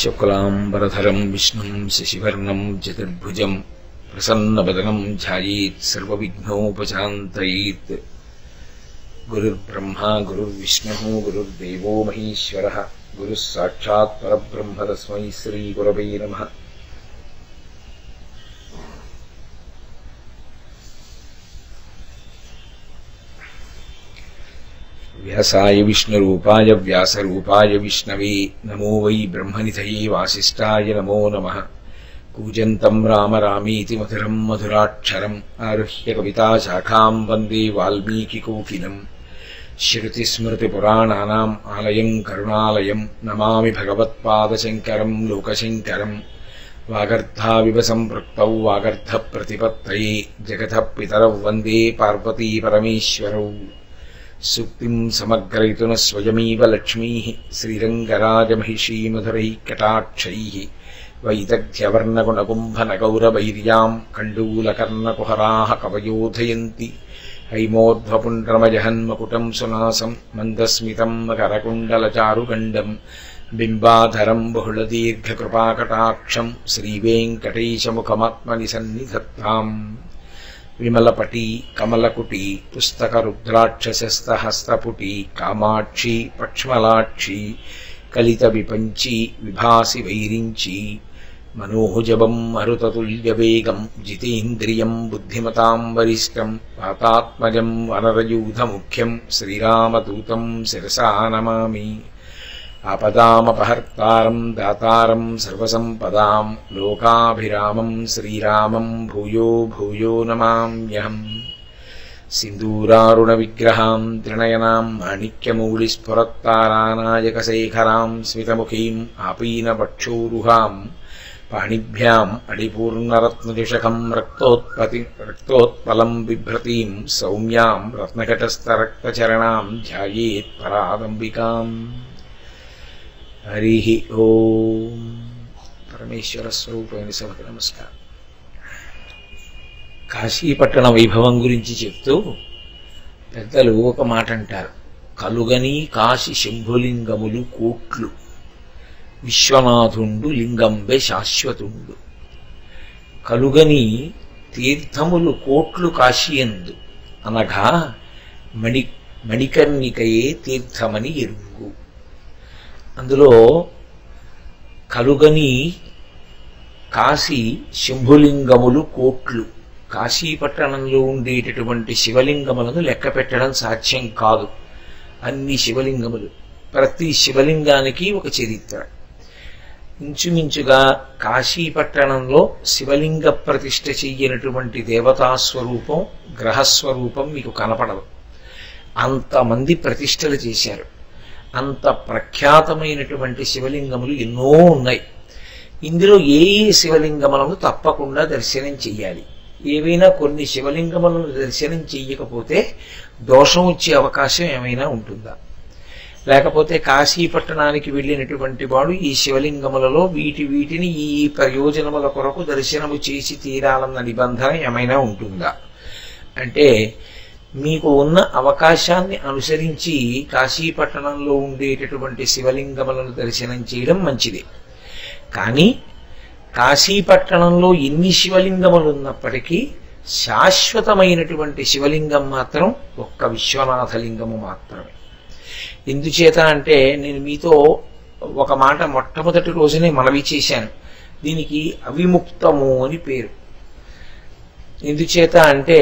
శుక్లాంబరధరం విష్ణుం శశివర్ణం చతుర్భుజం ప్రసన్నవదనం ధ్యాయేత్ సర్వవిఘ్నోపశాంతయేత్ గురుర్బ్రహ్మా గురుర్విష్ణుः గురుర్దేవో మహేశ్వరः గురుः సాక్షాత్ పరబ్రహ్మ తస్మై శ్రీగురవై నమः వ్యాసాయ విష్ణురూపాయ వ్యాసరూపాయ విష్ణవే నమో వై బ్రహ్మనిధయే వాసిష్ఠాయ నమో నమః కూజంతం రామ రామీతి మధురం మధురాక్షరం ఆరుహ్య కవితాశాఖాం వందే వాల్మీకికోకిలం శృతిస్మృతిపురాణానాం ఆలయం కరుణాలయం నమామి భగవత్పాదశంకరం లోకశంకరం వాగర్ధావివ సంపృక్తౌ వాగర్ధప్రతిపత్తయే జగతః పితరౌ వందే పార్వతీపరమేశ్వరౌ సుక్తిం సమగ్రయితున స్వయమీవ లక్ష్మీ శ్రీరంగరాజమహిషీమధురైः కటాక్షైः వైదగ్ధ్యవర్ణగుణకుంభనగౌరవైర్యాం కण्डूलकर्णकुहराः कवयोधयन्ति हैमोर्ध्वपुण्ड्रमजहन्मकुटं सुनासं मन्दस्मितं मकरकुण्डलचारुगण्डं बिम्बाधरं बहुलदीर्घकृपाकटाक्षं श्रीवेङ्कटेशमुखमात्मनि सन्निधत्ताम् విమలపటి కమలకుటి పుస్తకరుద్రాక్షసస్తహస్తపుటి కామాక్షి పక్ష్మలాక్షి కలిత విపంచి విభాసి వైరించి మనోజవం మరుతతుల్యవేగం జితేంద్రియం బుద్ధిమతాం వరిష్టం పాతాత్మజం వనరయూధముఖ్యం శ్రీరామదూతం శిరసా నమామి ఆపదామపహర్తారం దాతారం సర్వసంపదాం లోకాభిరామం శ్రీరామం భూయో భూయో నమామ్యహం सिन्दूरारुणविग्रहाम् त्रिनयनाम् माणिक्यमौलिस्फुरत्तारानायकशेखराम् स्मितमुखीम् आपीनवक्षोरुहाम् पाणिभ्याम् अडिपूर्णरत्नजुषकम् रक्तोत्पति रक्तोत्पलम् बिभ्रतीम् सौम्याम् रत्नघटस्थरक्तचरणाम् ध्यायेत् परादम्बिकाम् हरिः ఓం పరమేశ్వర స్వరూపమైన సభకు నమస్కారం కాశీపట్టణ వైభవం గురించి చెప్తూ పెద్దలు ఒక మాట అంటారు కలుగని కాశి శంభులింగములు కోట్లు విశ్వనాథుండు లింగంబె శాశ్వతుండు కలుగని తీర్థములు కోట్లు కాశీయందు అనగా మణి మణికర్ణికయే తీర్థమని ఎరుంగు అందులో కలుగని కాశీ శంభులింగములు కోట్లు కాశీపట్టణంలో ఉండేటటువంటి శివలింగములను లెక్క పెట్టడం సాధ్యం కాదు అన్ని శివలింగములు ప్రతి శివలింగానికి ఒక చరిత్ర ఇంచుమించుగా కాశీపట్టణంలో శివలింగ ప్రతిష్ఠ చెయ్యనటువంటి దేవతాస్వరూపం గ్రహస్వరూపం మీకు కనపడదు అంతమంది ప్రతిష్టలు చేశారు అంత ప్రఖ్యాతమైనటువంటి శివలింగములు ఎన్నో ఉన్నాయి ఇందులో ఏ ఏ శివలింగములను తప్పకుండా దర్శనం చెయ్యాలి ఏవైనా కొన్ని శివలింగములను దర్శనం చెయ్యకపోతే దోషం వచ్చే అవకాశం ఏమైనా ఉంటుందా లేకపోతే కాశీపట్టణానికి వెళ్ళినటువంటి వాడు ఈ శివలింగములలో వీటి వీటిని ఈ ప్రయోజనముల కొరకు దర్శనము చేసి తీరాలన్న నిబంధన ఏమైనా ఉంటుందా అంటే మీకు ఉన్న అవకాశాన్ని అనుసరించి కాశీపట్టణంలో ఉండేటటువంటి శివలింగములను దర్శనం చేయడం మంచిదే కానీ కాశీపట్టణంలో ఎన్ని శివలింగములు ఉన్నప్పటికీ శాశ్వతమైనటువంటి శివలింగం మాత్రం ఒక్క విశ్వనాథలింగము మాత్రమే ఎందుచేత అంటే నేను మీతో ఒక మాట మొట్టమొదటి రోజునే మనవి చేశాను దీనికి అవిముక్తము అని పేరు ఎందుచేత అంటే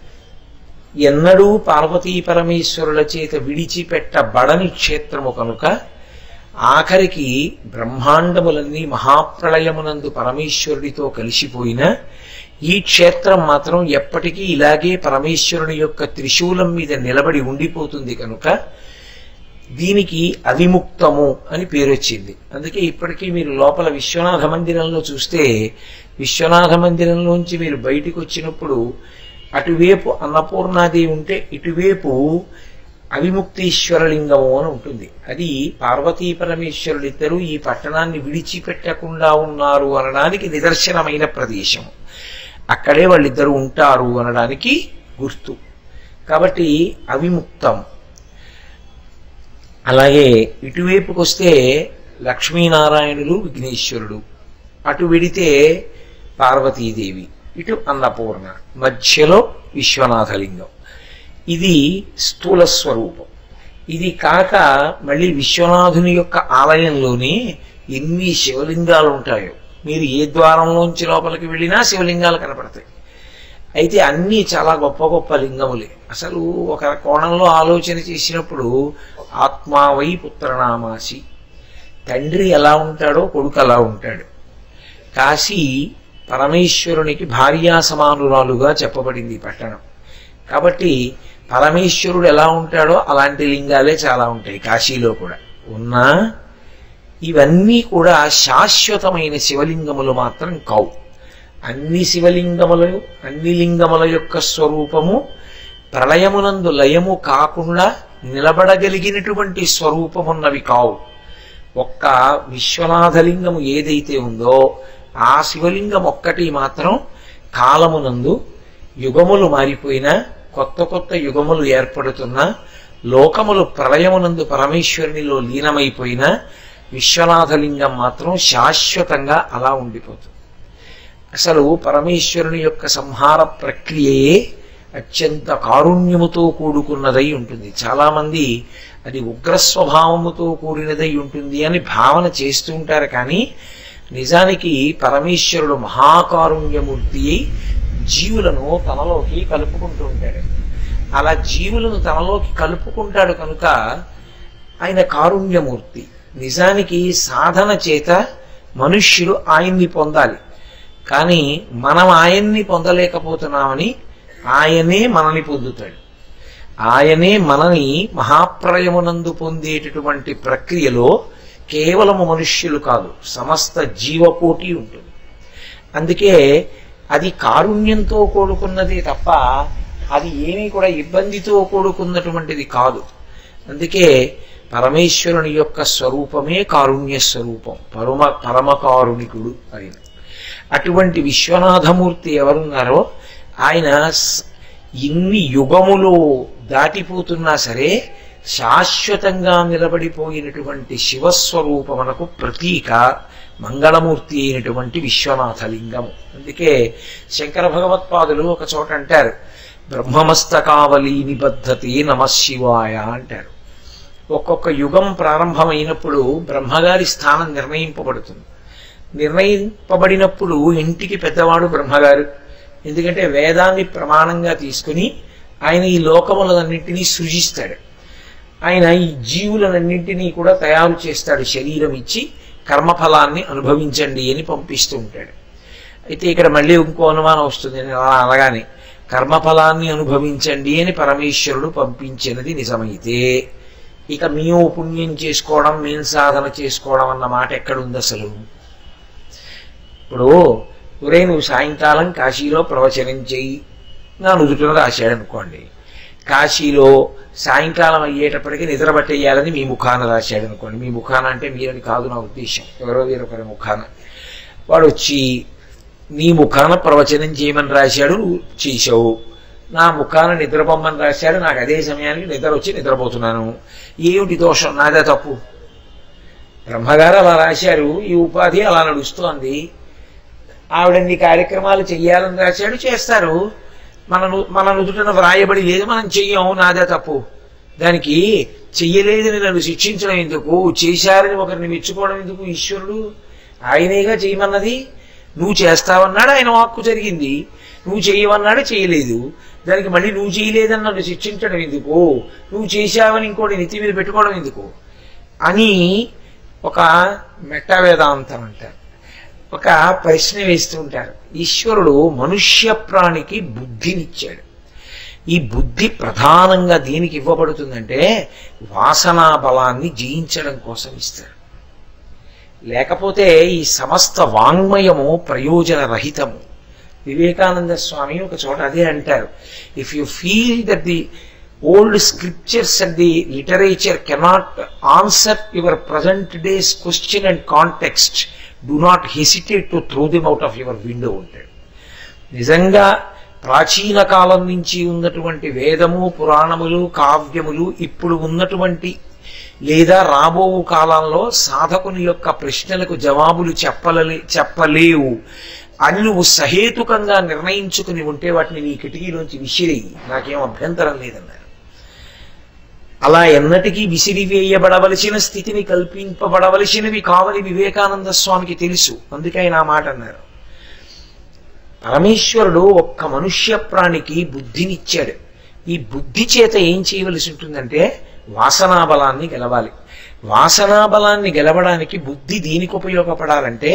ఎన్నడూ పార్వతీ పరమేశ్వరుల చేత విడిచిపెట్టబడని క్షేత్రము కనుక ఆఖరికి బ్రహ్మాండములన్నీ మహాప్రళయమునందు పరమేశ్వరుడితో కలిసిపోయిన ఈ క్షేత్రం మాత్రం ఎప్పటికీ ఇలాగే పరమేశ్వరుని యొక్క త్రిశూలం మీద నిలబడి ఉండిపోతుంది కనుక దీనికి అవిముక్తము అని పేరు వచ్చింది అందుకే ఇప్పటికీ మీరు లోపల విశ్వనాథ మందిరంలో చూస్తే విశ్వనాథ మందిరంలోంచి మీరు బయటికి వచ్చినప్పుడు అటువైపు అన్నపూర్ణాదేవి ఉంటే ఇటువైపు అవిముక్తీశ్వరలింగము అని ఉంటుంది అది పార్వతీ పరమేశ్వరులిద్దరూ ఈ పట్టణాన్ని విడిచిపెట్టకుండా ఉన్నారు అనడానికి నిదర్శనమైన ప్రదేశం అక్కడే వాళ్ళిద్దరూ ఉంటారు అనడానికి గుర్తు కాబట్టి అవిముక్తం అలాగే ఇటువైపుకి వస్తే లక్ష్మీనారాయణులు విఘ్నేశ్వరుడు అటు వెడితే పార్వతీదేవి ఇటు అన్నపూర్ణ మధ్యలో విశ్వనాథలింగం ఇది స్థూల స్వరూపం ఇది కాక మళ్ళీ విశ్వనాథుని యొక్క ఆలయంలోనే ఎన్ని శివలింగాలు ఉంటాయో మీరు ఏ ద్వారంలోంచి లోపలికి వెళ్ళినా శివలింగాలు కనపడతాయి అయితే అన్నీ చాలా గొప్ప గొప్ప లింగములే అసలు ఒక కోణంలో ఆలోచన చేసినప్పుడు ఆత్మావై పుత్రనామాసి తండ్రి ఎలా ఉంటాడో కొడుకు అలా ఉంటాడు కాశీ పరమేశ్వరునికి భార్యా సమానురాలుగా చెప్పబడింది ఈ పట్టణం కాబట్టి పరమేశ్వరుడు ఎలా ఉంటాడో అలాంటి లింగాలే చాలా ఉంటాయి కాశీలో కూడా ఉన్నా ఇవన్నీ కూడా శాశ్వతమైన శివలింగములు మాత్రం కావు అన్ని శివలింగములు అన్ని లింగముల యొక్క స్వరూపము ప్రళయమునందు లయము కాకుండా నిలబడగలిగినటువంటి స్వరూపమున్నవి కావు ఒక్క విశ్వనాథలింగము ఏదైతే ఉందో ఆ శివలింగం ఒక్కటి మాత్రం కాలమునందు యుగములు మారిపోయినా కొత్త కొత్త యుగములు ఏర్పడుతున్నా లోకములు ప్రళయమునందు పరమేశ్వరునిలో లీనమైపోయినా విశ్వనాథలింగం మాత్రం శాశ్వతంగా అలా ఉండిపోతుంది అసలు పరమేశ్వరుని యొక్క సంహార ప్రక్రియయే అత్యంత కారుణ్యముతో కూడుకున్నదై ఉంటుంది చాలామంది అది ఉగ్ర స్వభావముతో కూడినదై ఉంటుంది అని భావన చేస్తూ ఉంటారు కానీ నిజానికి పరమేశ్వరుడు మహాకారుణ్యమూర్తి అయి జీవులను తనలోకి కలుపుకుంటూ ఉంటాడు అలా జీవులను తనలోకి కలుపుకుంటాడు కనుక ఆయన కారుణ్యమూర్తి నిజానికి సాధన చేత మనుష్యుడు ఆయన్ని పొందాలి కానీ మనం ఆయన్ని పొందలేకపోతున్నామని ఆయనే మనని పొందుతాడు ఆయనే మనని మహాప్రయమునందు పొందేటటువంటి ప్రక్రియలో కేవలము మనుష్యులు కాదు సమస్త జీవకోటి ఉంటుంది అందుకే అది కారుణ్యంతో కూడుకున్నది తప్ప అది ఏమీ కూడా ఇబ్బందితో కూడుకున్నటువంటిది కాదు అందుకే పరమేశ్వరుని యొక్క స్వరూపమే కారుణ్య స్వరూపం పరమ పరమకారుణికుడు ఆయన అటువంటి విశ్వనాథమూర్తి ఎవరున్నారో ఆయన స్- ఇన్ని యుగములు దాటిపోతున్నా సరే శాశ్వతంగా నిలబడిపోయినటువంటి శివస్వరూపమునకు ప్రతీక మంగళమూర్తి అయినటువంటి విశ్వనాథలింగము అందుకే శంకర భగవత్పాదులు ఒక చోట అంటారు బ్రహ్మమస్తకావలి నిబద్ధతే నమశివాయ అంటారు ఒక్కొక్క యుగం ప్రారంభమైనప్పుడు బ్రహ్మగారి స్థానం నిర్ణయింపబడుతుంది నిర్ణయింపబడినప్పుడు ఇంటికి పెద్దవాడు బ్రహ్మగారు ఎందుకంటే వేదాన్ని ప్రమాణంగా తీసుకుని ఆయన ఈ లోకములన్నింటినీ సృజిస్తాడు ఆయన ఈ జీవులన్నింటినీ కూడా తయారు చేస్తాడు శరీరం ఇచ్చి కర్మఫలాన్ని అనుభవించండి అని పంపిస్తూ ఉంటాడు అయితే ఇక్కడ మళ్ళీ ఇంకో అనుమానం వస్తుంది నేను అలా అనగానే కర్మఫలాన్ని అనుభవించండి అని పరమేశ్వరుడు పంపించినది నిజమైతే ఇక మేము పుణ్యం చేసుకోవడం మేము సాధన చేసుకోవడం అన్న మాట ఎక్కడుంది అసలు ఇప్పుడు ఒరే నువ్వు సాయంకాలం కాశీలో ప్రవచనం చెయ్యి నా నుదుటిన రాశాడు అనుకోండి కాశీలో సాయంకాలం అయ్యేటప్పటికి నిద్ర పట్టేయాలని మీ ముఖాన రాశాడు అనుకోండి మీ ముఖాన అంటే మీరని కాదు నా ఉద్దేశం ఎవరో వేరొకరి ముఖాన వాడు వచ్చి నీ ముఖాన ప్రవచనం చేయమని రాశాడు నువ్వు చేసావు నా ముఖాన నిద్రపోమ్మని రాశాడు నాకు అదే సమయానికి నిద్ర వచ్చి నిద్రపోతున్నాను ఏమిటి దోషం నాదే తప్పు బ్రహ్మగారు అలా రాశారు ఈ ఉపాధి అలా నడుస్తోంది ఆవిడన్ని కార్యక్రమాలు చెయ్యాలని రాశాడు చేస్తారు మన ను- మన నుదుటన వ్రాయబడి లేదు మనం చెయ్యం నాదే తప్పు దానికి చెయ్యలేదని నన్ను శిక్షించడం ఎందుకు చేశారని ఒకరిని మెచ్చుకోవడం ఎందుకు ఈశ్వరుడు ఆయనేగా చేయమన్నది నువ్వు చేస్తావన్నాడు ఆయన వాక్కు జరిగింది నువ్వు చేయమన్నాడు చేయలేదు దానికి మళ్ళీ నువ్వు చేయలేదని నన్ను శిక్షించడం ఎందుకు నువ్వు చేశావని ఇంకోటి నెత్తి మీద పెట్టుకోవడం ఎందుకు అని ఒక మెట్టా వేదాంతం అంటారు ఒక ప్రశ్న వేస్తూ ఉంటారు ఈశ్వరుడు మనుష్య ప్రాణికి బుద్ధినిచ్చాడు ఈ బుద్ధి ప్రధానంగా దేనికి ఇవ్వబడుతుందంటే వాసనా బలాన్ని జయించడం కోసం ఇస్తాడు లేకపోతే ఈ సమస్త వాంగ్మయము ప్రయోజన రహితము వివేకానంద స్వామి ఒక చోట అదే అంటారు if you feel that the old scriptures and the literature cannot answer your present days question and context do not hesitate to throw them out of your window ఉంటాడు నిజంగా ప్రాచీన కాలం నుంచి ఉన్నటువంటి వేదము పురాణములు కావ్యములు ఇప్పుడు ఉన్నటువంటి లేదా రాబో కాలంలో సాధకుని యొక్క ప్రశ్నలకు జవాబులు చెప్పలే చెప్పలేవు అని నువ్వు సహేతుకంగా నిర్ణయించుకుని ఉంటే వాటిని నీ కిటికీలోంచి విసిరేయి నాకేం అభ్యంతరం లేదన్నారు అలా ఎన్నటికీ విసిరివేయబడవలసిన స్థితిని కల్పింపబడవలసినవి కావని వివేకానంద స్వామికి తెలుసు అందుకే ఆయన ఆ మాట అన్నారు పరమేశ్వరుడు ఒక్క మనుష్య ప్రాణికి బుద్ధినిచ్చాడు ఈ బుద్ధి చేత ఏం చేయవలసి ఉంటుందంటే వాసనా బలాన్ని గెలవాలి వాసనా బలాన్ని గెలవడానికి బుద్ధి దీనికి ఉపయోగపడాలంటే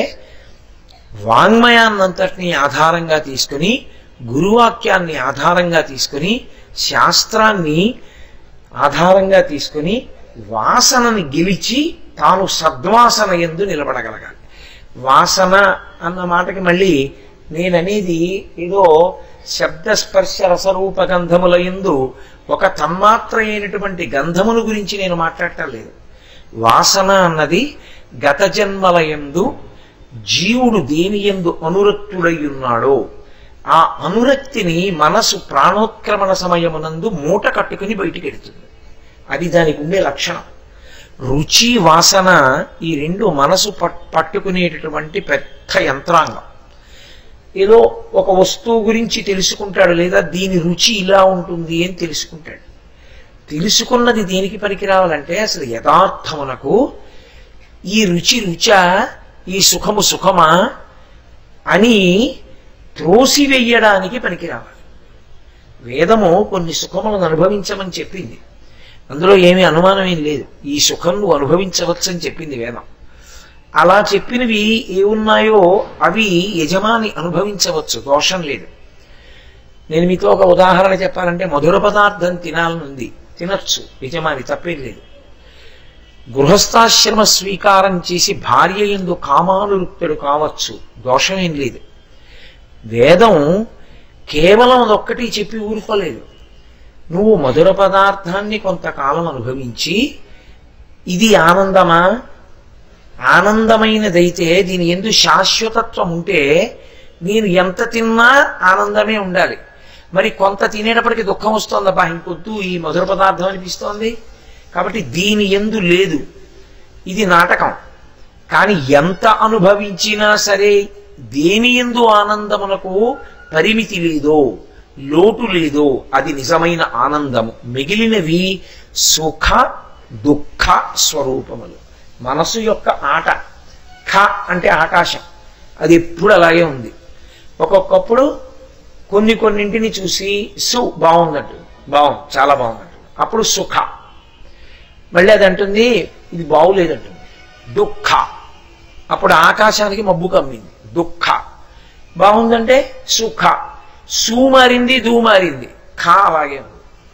వాంగ్మయాన్నంతటినీ ఆధారంగా తీసుకుని గురువాక్యాన్ని ఆధారంగా తీసుకుని శాస్త్రాన్ని ఆధారంగా తీసుకుని వాసనని గెలిచి తాను సద్వాసన ఎందు నిలబడగలగాలి వాసన అన్న మాటకి మళ్ళీ నేననేది ఏదో శబ్దస్పర్శ రసరూప గంధముల ఎందు ఒక తన్మాత్ర అయినటువంటి గంధముల గురించి నేను మాట్లాడటం లేదు వాసన అన్నది గత జన్మల ఎందు జీవుడు దేని ఎందు అనురక్తుడై ఉన్నాడో ఆ అనురక్తిని మనసు ప్రాణోత్క్రమణ సమయమునందు మూట కట్టుకుని బయటికి ఎడుతుంది అది దానికి ఉండే లక్షణం రుచి వాసన ఈ రెండు మనసు పట్- పట్టుకునేటటువంటి పెద్ద యంత్రాంగం ఏదో ఒక వస్తువు గురించి తెలుసుకుంటాడు లేదా దీని రుచి ఇలా ఉంటుంది అని తెలుసుకుంటాడు తెలుసుకున్నది దేనికి పనికి రావాలంటే అసలు యథార్థమునకు ఈ రుచి రుచా ఈ సుఖము సుఖమా అని త్రోసివెయ్యడానికి పనికి రావాలి వేదము కొన్ని సుఖములను అనుభవించమని చెప్పింది అందులో ఏమీ అనుమానం ఏం లేదు ఈ సుఖం నువ్వు అనుభవించవచ్చని చెప్పింది వేదం అలా చెప్పినవి ఏమున్నాయో అవి యజమాని అనుభవించవచ్చు దోషం లేదు నేను మీతో ఒక ఉదాహరణ చెప్పాలంటే మధుర పదార్థం తినాలనుంది తినచ్చు యజమాని తప్పేం లేదు గృహస్థాశ్రమ స్వీకారం చేసి భార్య ఎందు కామానురుక్తుడు కావచ్చు దోషమేం లేదు వేదం కేవలం అదొక్కటి చెప్పి ఊరుకోలేదు నువ్వు మధుర పదార్థాన్ని కొంతకాలం అనుభవించి ఇది ఆనందమా ఆనందమైనదైతే దీని ఎందు శాశ్వతత్వం ఉంటే నేను ఎంత తిన్నా ఆనందమే ఉండాలి మరి కొంత తినేటప్పటికి దుఃఖం వస్తోందబ్బా ఇంకొద్దు ఈ మధుర పదార్థం అనిపిస్తోంది కాబట్టి దీని ఎందు లేదు ఇది నాటకం కానీ ఎంత అనుభవించినా సరే దేని ఎందు ఆనందమునకు పరిమితి లేదో లోటు లేదో అది నిజమైన ఆనందము మిగిలినవి సుఖ దుఃఖ స్వరూపములు మనసు యొక్క ఆట ఖ అంటే ఆకాశం అది ఎప్పుడు అలాగే ఉంది ఒక్కొక్కప్పుడు కొన్ని కొన్నింటిని చూసి సు బాగుందట్టు బాగుంది చాలా బాగుందట్టు అప్పుడు సుఖ మళ్ళీ అది అంటుంది ఇది బాగులేదంటుంది దుఃఖ అప్పుడు ఆకాశానికి మబ్బు కమ్మింది దుఃఖ బాగుందంటే సుఖ సు మారింది దూ మారింది ఖ అలాగే ఉంది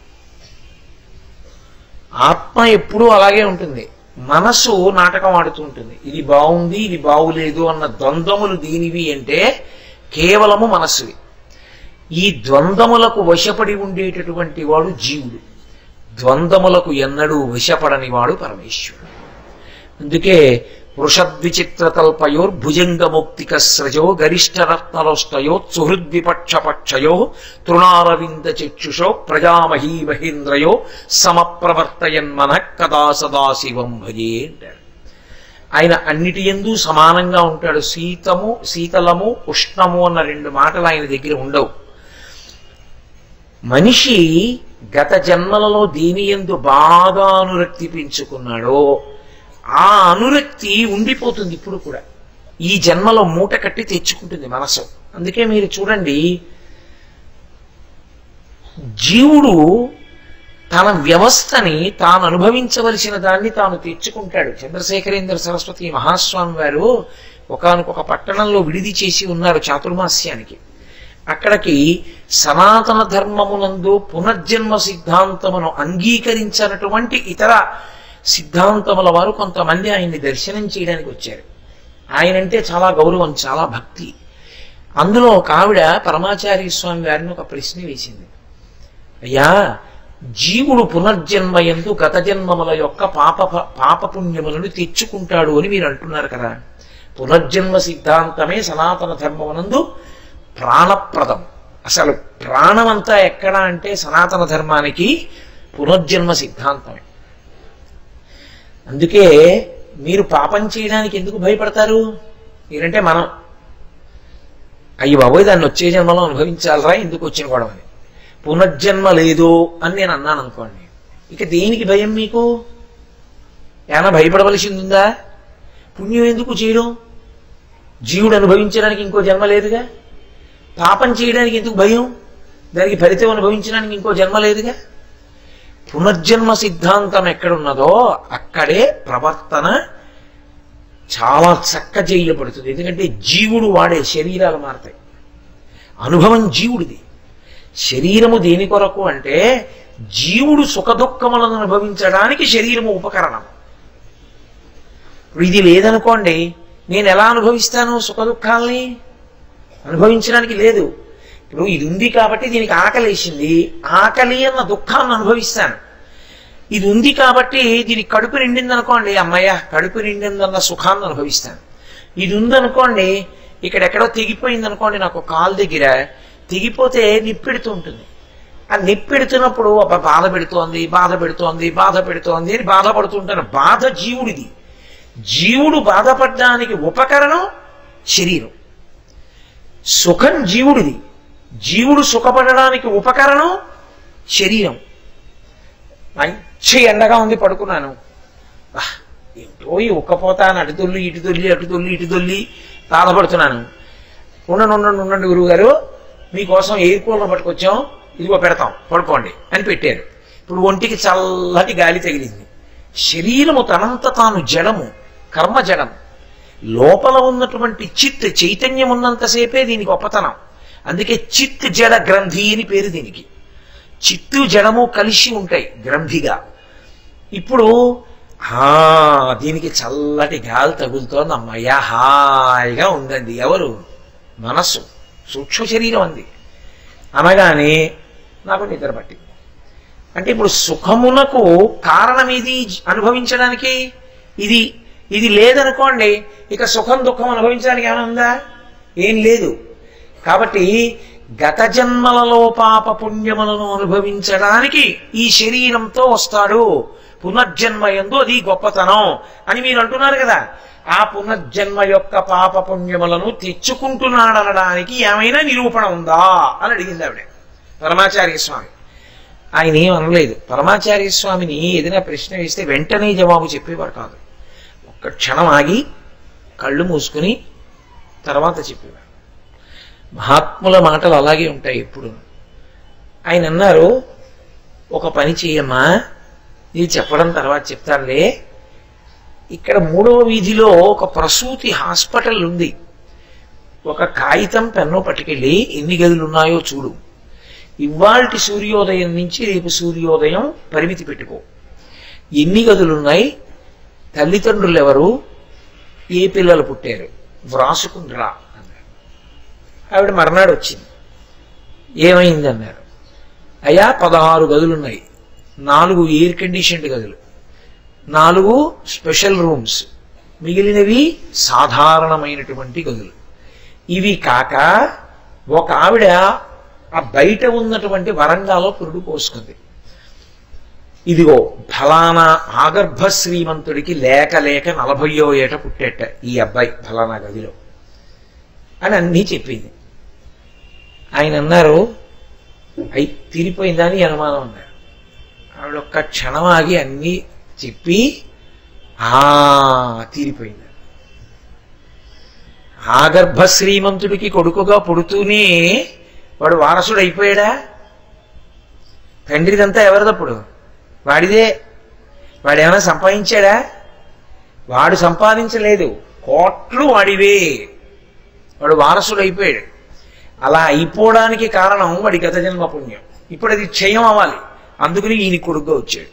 ఆత్మ ఎప్పుడూ అలాగే ఉంటుంది మనసు నాటకం ఆడుతూ ఉంటుంది ఇది బాగుంది ఇది బాగులేదు అన్న ద్వంద్వములు దీనివి అంటే కేవలము మనస్సువి ఈ ద్వంద్వములకు వశపడి ఉండేటటువంటి వాడు జీవుడు ద్వంద్వములకు ఎన్నడూ వశపడని వాడు పరమేశ్వరుడు అందుకే వృషద్విచిత్రతల్పయోర్భుజంగముక్తిక స్రజో గరిష్టరత్నలోష్టయో సుహృద్విపక్షపక్షయో తృణారవింద చక్షుషో ప్రజామహీ మహేంద్రయో సమప్రవర్తయన్మన కదా సదాశివం భజే అంటాడు ఆయన అన్నిటి ఎందు సమానంగా ఉంటాడు శీతము శీతలము ఉష్ణము అన్న రెండు మాటలు ఆయన దగ్గర ఉండవు మనిషి గత జన్మలలో దేని ఎందు బాగా అనురక్తి పెంచుకున్నాడో ఆ అనురక్తి ఉండిపోతుంది ఇప్పుడు కూడా ఈ జన్మలో మూట కట్టి తెచ్చుకుంటుంది మనసు అందుకే మీరు చూడండి జీవుడు తన వ్యవస్థని తాను అనుభవించవలసిన దాన్ని తాను తెచ్చుకుంటాడు చంద్రశేఖరేంద్ర సరస్వతి మహాస్వామి వారు ఒకనకొక పట్టణంలో విడిది చేసి ఉన్నారు చాతుర్మాస్యానికి అక్కడికి సనాతన ధర్మమునందు పునర్జన్మ సిద్ధాంతమును అంగీకరించినటువంటి ఇతర సిద్ధాంతముల వారు కొంతమంది ఆయన్ని దర్శనం చేయడానికి వచ్చారు ఆయనంటే చాలా గౌరవం చాలా భక్తి అందులో ఒక ఆవిడ పరమాచార్య స్వామి వారిని ఒక ప్రశ్న వేసింది అయ్యా జీవుడు పునర్జన్మ ఎందు గత జన్మముల యొక్క పాప పాపపుణ్యములను తెచ్చుకుంటాడు అని మీరు అంటున్నారు కదా పునర్జన్మ సిద్ధాంతమే సనాతన ధర్మమునందు ప్రాణప్రదం అసలు ప్రాణమంతా ఎక్కడ అంటే సనాతన ధర్మానికి పునర్జన్మ సిద్ధాంతమే అందుకే మీరు పాపం చేయడానికి ఎందుకు భయపడతారు మీరంటే మనం అయ్యి బాబోయ్ దాన్ని వచ్చే జన్మలో అనుభవించాలరా ఎందుకు వచ్చిన గొడవని పునర్జన్మ లేదు అని నేను అన్నాను అనుకోండి ఇక దేనికి భయం మీకు ఏమైనా భయపడవలసింది ఉందా పుణ్యం ఎందుకు చేయడం జీవుడు అనుభవించడానికి ఇంకో జన్మ లేదుగా పాపం చేయడానికి ఎందుకు భయం దానికి ఫలితం అనుభవించడానికి ఇంకో జన్మ లేదుగా పునర్జన్మ సిద్ధాంతం ఎక్కడున్నదో అక్కడే ప్రవర్తన చాలా చక్క చేయబడుతుంది ఎందుకంటే జీవుడు వాడే శరీరాలు మారతాయి అనుభవం జీవుడిది శరీరము దేని కొరకు అంటే జీవుడు సుఖదుఖములను అనుభవించడానికి శరీరము ఉపకరణం ఇప్పుడు ఇది లేదనుకోండి నేను ఎలా అనుభవిస్తాను సుఖదుఖాల్ని అనుభవించడానికి లేదు ఇప్పుడు ఇది ఉంది కాబట్టి దీనికి ఆకలి వేసింది ఆకలి అన్న దుఃఖాన్ని అనుభవిస్తాను ఇది ఉంది కాబట్టి దీనికి కడుపు నిండింది అనుకోండి అమ్మయ్య కడుపు నిండిందన్న సుఖాన్ని అనుభవిస్తాను ఇది ఉందనుకోండి ఇక్కడ ఎక్కడో తెగిపోయింది అనుకోండి నాకు కాలు దగ్గర తెగిపోతే నిప్పెడుతూ ఉంటుంది ఆ నిప్పెడుతున్నప్పుడు అబ్బా బాధ పెడుతోంది బాధ పెడుతోంది బాధ పెడుతోంది అని బాధపడుతుంటాను బాధ జీవుడిది జీవుడు బాధపడడానికి ఉపకరణం శరీరం సుఖం జీవుడిది జీవుడు సుఖపడడానికి ఉపకరణం శరీరం మంచి ఎండగా ఉంది పడుకున్నాను ఆహ్, ఏంటో ఈ ఉక్కపోతా అని అటు తొల్లి ఇటు తొల్లి అటు తొల్లి ఇటు తొల్లి బాధపడుతున్నాను ఉండండి ఉండండి ఉండండి గురువు గారు మీకోసం ఎయిర్ కూలర్ పట్టుకొచ్చాం ఇదిగో పెడతాం పడుకోండి అని పెట్టారు ఇప్పుడు ఒంటికి చల్లటి గాలి తగిలింది శరీరము తనంత తాను జడము కర్మ జడము లోపల ఉన్నటువంటి చిత్ చైతన్యం ఉన్నంతసేపే దీని గొప్పతనం అందుకే చిత్ జడ గ్రంథి అని పేరు దీనికి చిత్తు జడము కలిసి ఉంటాయి గ్రంథిగా ఇప్పుడు ఆ దీనికి చల్లటి గాలి తగులుతోంది అమ్మయ్య హాయిగా ఉందండి ఎవరు మనస్సు సూక్ష్మ శరీరం అంది అనగానే నాకు నిద్ర పట్టింది అంటే ఇప్పుడు సుఖమునకు కారణం ఇది అనుభవించడానికి ఇది ఇది లేదనుకోండి ఇక సుఖం దుఃఖం అనుభవించడానికి ఏమైనా ఉందా ఏం లేదు కాబట్టి గత జన్మలలో పాప పుణ్యములను అనుభవించడానికి ఈ శరీరంతో వస్తాడు పునర్జన్మ ఎందు అది గొప్పతనం అని మీరు అంటున్నారు కదా ఆ పునర్జన్మ యొక్క పాప పుణ్యములను తెచ్చుకుంటున్నాడనడానికి ఏమైనా నిరూపణ ఉందా అని అడిగింది ఆవిడ పరమాచార్య స్వామి ఆయన ఏం అనలేదు పరమాచార్య స్వామిని ఏదైనా ప్రశ్న వేస్తే వెంటనే జవాబు చెప్పేవారు కాదు ఒక్క క్షణం ఆగి కళ్ళు మూసుకుని తర్వాత చెప్పేవారు మహాత్ముల మాటలు అలాగే ఉంటాయి ఎప్పుడు ఆయన అన్నారు ఒక పని చేయమ్మా ఇది చెప్పడం తర్వాత చెప్తానులే ఇక్కడ మూడవ వీధిలో ఒక ప్రసూతి హాస్పిటల్ ఉంది ఒక కాగితం పెన్ను పట్టుకెళ్ళి ఎన్ని గదులు ఉన్నాయో చూడు ఇవాల్టి సూర్యోదయం నుంచి రేపు సూర్యోదయం పరిమితి పెట్టుకో ఎన్ని గదులున్నాయి తల్లిదండ్రులు ఎవరు ఏ పిల్లలు పుట్టారు వ్రాసుకుండ్రా అన్నారు ఆవిడ మర్నాడు వచ్చింది ఏమైంది అన్నారు అయ్యా పదహారు గదులున్నాయి నాలుగు ఎయిర్ కండిషన్డ్ గదులు నాలుగు స్పెషల్ రూమ్స్ మిగిలినవి సాధారణమైనటువంటి గదులు ఇవి కాక ఒక ఆవిడ ఆ బయట ఉన్నటువంటి వరండాలో పురుడు పోసుకుంది ఇదిగో ఫలానా ఆగర్భ శ్రీమంతుడికి లేక లేక నలభయో ఏట పుట్టేట ఈ అబ్బాయి ఫలానా గదిలో అని అన్నీ చెప్పింది ఆయన అన్నారు అయి తీరిపోయిందని అనుమానం అన్నారు ఆవిడ ఒక్క క్షణం ఆగి అన్నీ చెప్పి ఆ తీరిపోయింది ఆగర్భ శ్రీమంతుడికి కొడుకుగా పుడుతూనే వాడు వారసుడు అయిపోయాడా తండ్రిదంతా ఎవరిదప్పుడు వాడిదే వాడేమైనా సంపాదించాడా వాడు సంపాదించలేదు కోట్లు వాడివే వాడు వారసుడు అయిపోయాడు అలా అయిపోవడానికి కారణం వాడి గత జన్మ పుణ్యం ఇప్పుడు అది క్షయం అవ్వాలి అందుకని ఈయన కొడుకుగా వచ్చాడు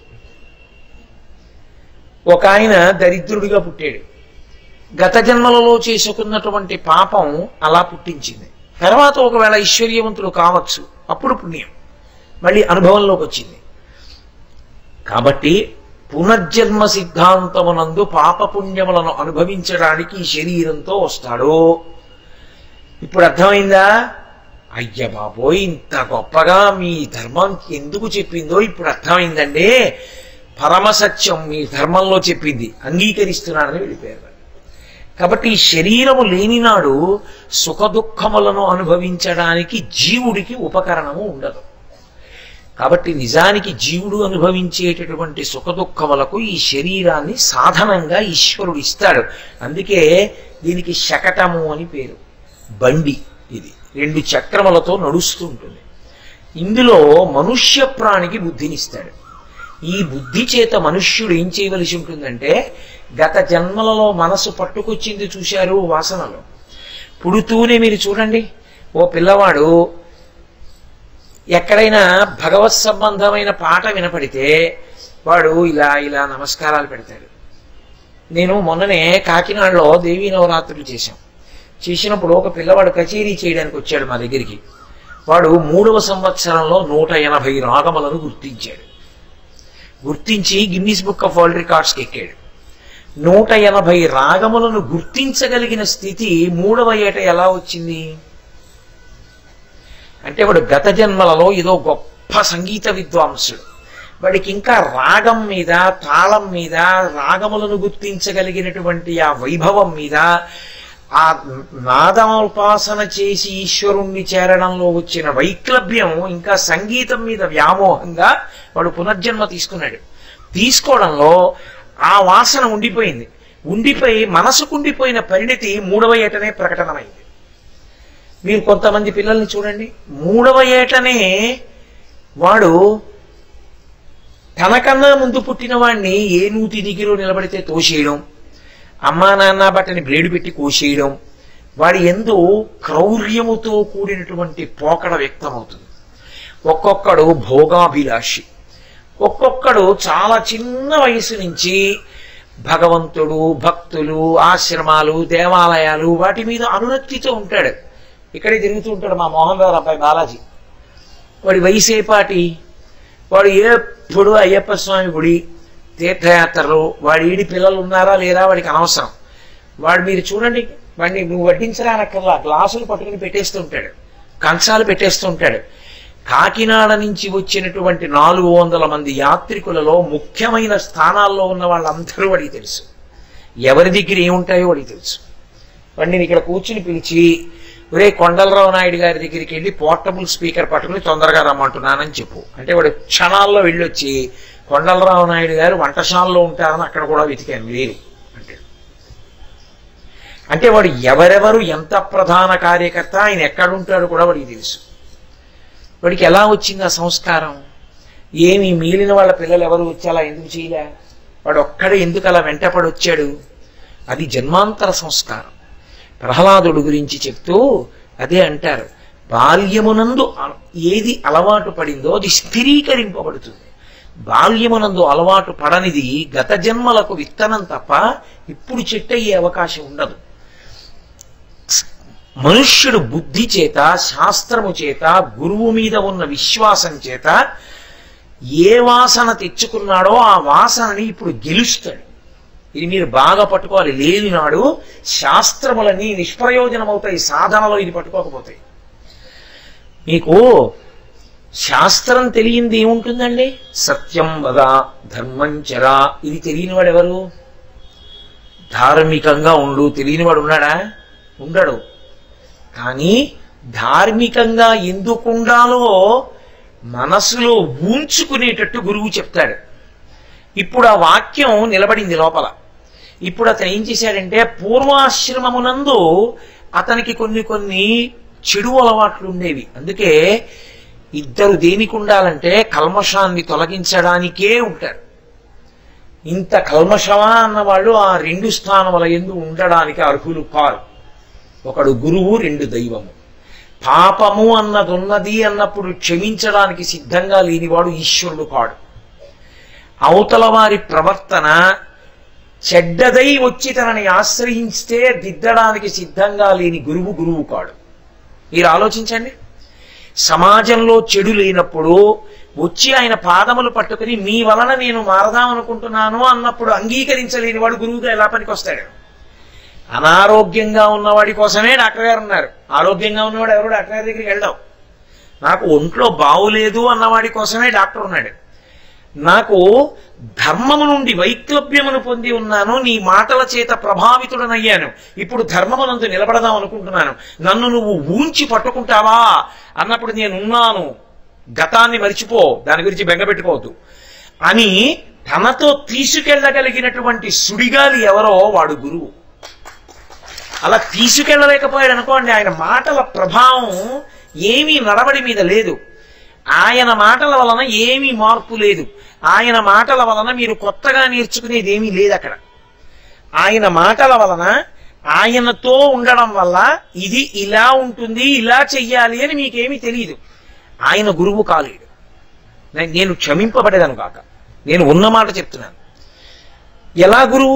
ఒక ఆయన దరిద్రుడిగా పుట్టాడు గత జన్మలలో చేసుకున్నటువంటి పాపం అలా పుట్టించింది తర్వాత ఒకవేళ ఐశ్వర్యవంతుడు కావచ్చు అప్పుడు పుణ్యం మళ్ళీ అనుభవంలోకి వచ్చింది కాబట్టి పునర్జన్మ సిద్ధాంతమునందు పాపపుణ్యములను అనుభవించడానికి ఈ శరీరంతో వస్తాడు ఇప్పుడు అర్థమైందా అయ్య బాబోయ్ ఇంత గొప్పగా మీ ధర్మం ఎందుకు చెప్పిందో ఇప్పుడు అర్థమైందండి పరమసత్యం మీ ధర్మంలో చెప్పింది అంగీకరిస్తున్నానని వెళ్ళిపోయారు కాబట్టి ఈ శరీరము లేనినాడు సుఖ దుఃఖములను అనుభవించడానికి జీవుడికి ఉపకరణము ఉండదు కాబట్టి నిజానికి జీవుడు అనుభవించేటటువంటి సుఖ దుఃఖములకు ఈ శరీరాన్ని సాధనంగా ఈశ్వరుడు ఇస్తాడు అందుకే దీనికి శకటము అని పేరు బండి ఇది రెండు చక్రములతో నడుస్తూ ఉంటుంది ఇందులో మనుష్య ప్రాణికి బుద్ధినిస్తాడు ఈ బుద్ధి చేత మనుష్యుడు ఏం చేయవలసి ఉంటుందంటే గత జన్మలలో మనసు పట్టుకొచ్చింది చూశారు వాసనలో పుడుతూనే మీరు చూడండి ఓ పిల్లవాడు ఎక్కడైనా భగవత్ సంబంధమైన పాట వినపడితే వాడు ఇలా ఇలా నమస్కారాలు పెడతాడు నేను మొన్ననే కాకినాడలో దేవీ నవరాత్రులు చేశాం చేసినప్పుడు ఒక పిల్లవాడు కచేరీ చేయడానికి వచ్చాడు మా దగ్గరికి వాడు మూడవ సంవత్సరంలో నూట ఎనభై రాగములను గుర్తించాడు గుర్తించి గిన్నీస్ బుక్ ఆఫ్ వరల్డ్ రికార్డ్స్కి ఎక్కాడు నూట ఎనభై రాగములను గుర్తించగలిగిన స్థితి మూడవ ఏట ఎలా వచ్చింది అంటే వాడు గత జన్మలలో ఏదో గొప్ప సంగీత విద్వాంసుడు వాడికి ఇంకా రాగం మీద తాళం మీద రాగములను గుర్తించగలిగినటువంటి ఆ వైభవం మీద ఆ నాదోపాసన చేసి ఈశ్వరుణ్ణి చేరడంలో వచ్చిన వైక్లభ్యం ఇంకా సంగీతం మీద వ్యామోహంగా వాడు పునర్జన్మ తీసుకున్నాడు తీసుకోవడంలో ఆ వాసన ఉండిపోయింది ఉండిపోయి మనసుకుండిపోయిన పరిణితి మూడవ ఏటనే ప్రకటనమైంది మీరు కొంతమంది పిల్లల్ని చూడండి మూడవ ఏటనే వాడు తనకన్నా ముందు పుట్టిన వాడిని ఏ నూతి దిగిలో నిలబడితే తోసేయడం అమ్మా నాన్న బట్టని బ్లేడు పెట్టి కోసేయడం వాడి ఎందు క్రౌర్యముతో కూడినటువంటి పోకడ వ్యక్తమవుతుంది ఒక్కొక్కడు భోగాభిలాషి ఒక్కొక్కడు చాలా చిన్న వయసు నుంచి భగవంతుడు భక్తులు ఆశ్రమాలు దేవాలయాలు వాటి మీద అనురక్తితో ఉంటాడు ఇక్కడే తిరుగుతూ ఉంటాడు మా మోహన్ రావు అబ్బాయి బాలాజీ వాడి వయసేపాటి వాడు ఎప్పుడు అయ్యప్ప స్వామి గుడి తీర్థయాత్రలు వాడి ఈడి పిల్లలు ఉన్నారా లేరా వాడికి అనవసరం వాడు మీరు చూడండి వాడిని నువ్వు వడ్డించరానక్కర్లా గ్లాసులు పట్టుకుని పెట్టేస్తూ ఉంటాడు కంచాలు పెట్టేస్తూ ఉంటాడు కాకినాడ నుంచి వచ్చినటువంటి నాలుగు వందల మంది యాత్రికులలో ముఖ్యమైన స్థానాల్లో ఉన్న వాళ్ళందరూ వాడికి తెలుసు ఎవరి దగ్గర ఏముంటాయో వాడికి తెలుసు వాడిని ఇక్కడ కూర్చుని పిలిచి ఒరే కొండలరావు నాయుడు గారి దగ్గరికి వెళ్ళి పోర్టబుల్ స్పీకర్ పట్టుకుని తొందరగా రమ్మంటున్నానని చెప్పు అంటే వాడు క్షణాల్లో వెళ్ళొచ్చి కొండలరావు నాయుడు గారు వంటశాలలో ఉంటారని అక్కడ కూడా వెతికాను లేరు అంటే అంటే వాడు ఎవరెవరు ఎంత ప్రధాన కార్యకర్త ఆయన ఎక్కడుంటాడో కూడా వాడికి తెలుసు వాడికి ఎలా వచ్చింది ఆ సంస్కారం ఏమి మిగిలిన వాళ్ళ పిల్లలు ఎవరు వచ్చి అలా ఎందుకు చేయలే వాడు ఒక్కడే ఎందుకు అలా వెంటపడి వచ్చాడు అది జన్మాంతర సంస్కారం ప్రహ్లాదుడు గురించి చెప్తూ అదే అంటారు బాల్యమునందు అ- ఏది అలవాటు పడిందో అది స్థిరీకరింపబడుతుంది బాల్యమునందు అలవాటు పడనిది గత జన్మలకు విత్తనం తప్ప ఇప్పుడు చెట్టు అయ్యే అవకాశం ఉండదు మనుష్యుడు బుద్ధి చేత శాస్త్రము చేత గురువు మీద ఉన్న విశ్వాసం చేత ఏ వాసన తెచ్చుకున్నాడో ఆ వాసనని ఇప్పుడు గెలుస్తాడు ఇది మీరు బాగా పట్టుకోవాలి లేని నాడు శాస్త్రములన్నీ నిష్ప్రయోజనమవుతాయి సాధనలో ఇది పట్టుకోకపోతాయి మీకు శాస్త్రం తెలియంది ఏముంటుందండి సత్యం వద ధర్మం చరా ఇది తెలియని వాడు ఎవరు ధార్మికంగా ఉండు తెలియని వాడు ఉన్నాడా ఉండడు కానీ ధార్మికంగా ఎందుకు ఉండాలో మనసులో ఊంచుకునేటట్టు గురువు చెప్తాడు ఇప్పుడు ఆ వాక్యం నిలబడింది లోపల ఇప్పుడు అతను ఏం చేశాడంటే పూర్వాశ్రమమునందు అతనికి కొన్ని కొన్ని చెడు అలవాట్లు ఉండేవి అందుకే ఇద్దరు దేనికి ఉండాలంటే కల్మషాన్ని తొలగించడానికే ఉంటారు ఇంత కల్మషమా అన్నవాళ్ళు ఆ రెండు స్థానముల ఎందు ఉండడానికి అర్హులు కారు ఒకడు గురువు రెండు దైవము పాపము అన్నది ఉన్నది అన్నప్పుడు క్షమించడానికి సిద్ధంగా లేనివాడు ఈశ్వరుడు కాడు అవతల వారి ప్రవర్తన చెడ్డదై వచ్చి తనని ఆశ్రయిస్తే దిద్దడానికి సిద్ధంగా లేని గురువు గురువు కాడు మీరు ఆలోచించండి సమాజంలో చెడు లేనప్పుడు వచ్చి ఆయన పాదములు పట్టుకుని మీ వలన నేను మారదామనుకుంటున్నాను అన్నప్పుడు అంగీకరించలేని వాడు గురువుగా ఎలా పనికొస్తాడు అనారోగ్యంగా ఉన్నవాడి కోసమే డాక్టర్ గారు ఉన్నారు ఆరోగ్యంగా ఉన్నవాడు ఎవరు డాక్టర్ గారి దగ్గరికి వెళ్ళావు నాకు ఒంట్లో బాగులేదు అన్నవాడి కోసమే డాక్టర్ ఉన్నాడు నాకు ధర్మము నుండి వైక్లభ్యమును పొంది ఉన్నాను నీ మాటల చేత ప్రభావితుడనయ్యాను ఇప్పుడు ధర్మమునందు నిలబడదాం అనుకుంటున్నాను నన్ను నువ్వు ఊంచి పట్టుకుంటావా అన్నప్పుడు నేను ఉన్నాను గతాన్ని మరిచిపో దాని గురించి బెంగపెట్టుకోవద్దు అని తనతో తీసుకెళ్ళగలిగినటువంటి సుడిగాలి ఎవరో వాడు గురువు అలా తీసుకెళ్ళలేకపోయాడు అనుకోండి ఆయన మాటల ప్రభావం ఏమీ నడవడి మీద లేదు ఆయన మాటల వలన ఏమీ మార్పు లేదు ఆయన మాటల వలన మీరు కొత్తగా నేర్చుకునేది ఏమీ లేదు అక్కడ ఆయన మాటల వలన ఆయనతో ఉండడం వల్ల ఇది ఇలా ఉంటుంది ఇలా చెయ్యాలి అని మీకేమీ తెలియదు ఆయన గురువు కాలేడు నే- నేను క్షమింపబడేదను కాక నేను ఉన్న మాట చెప్తున్నాను ఎలా గురువు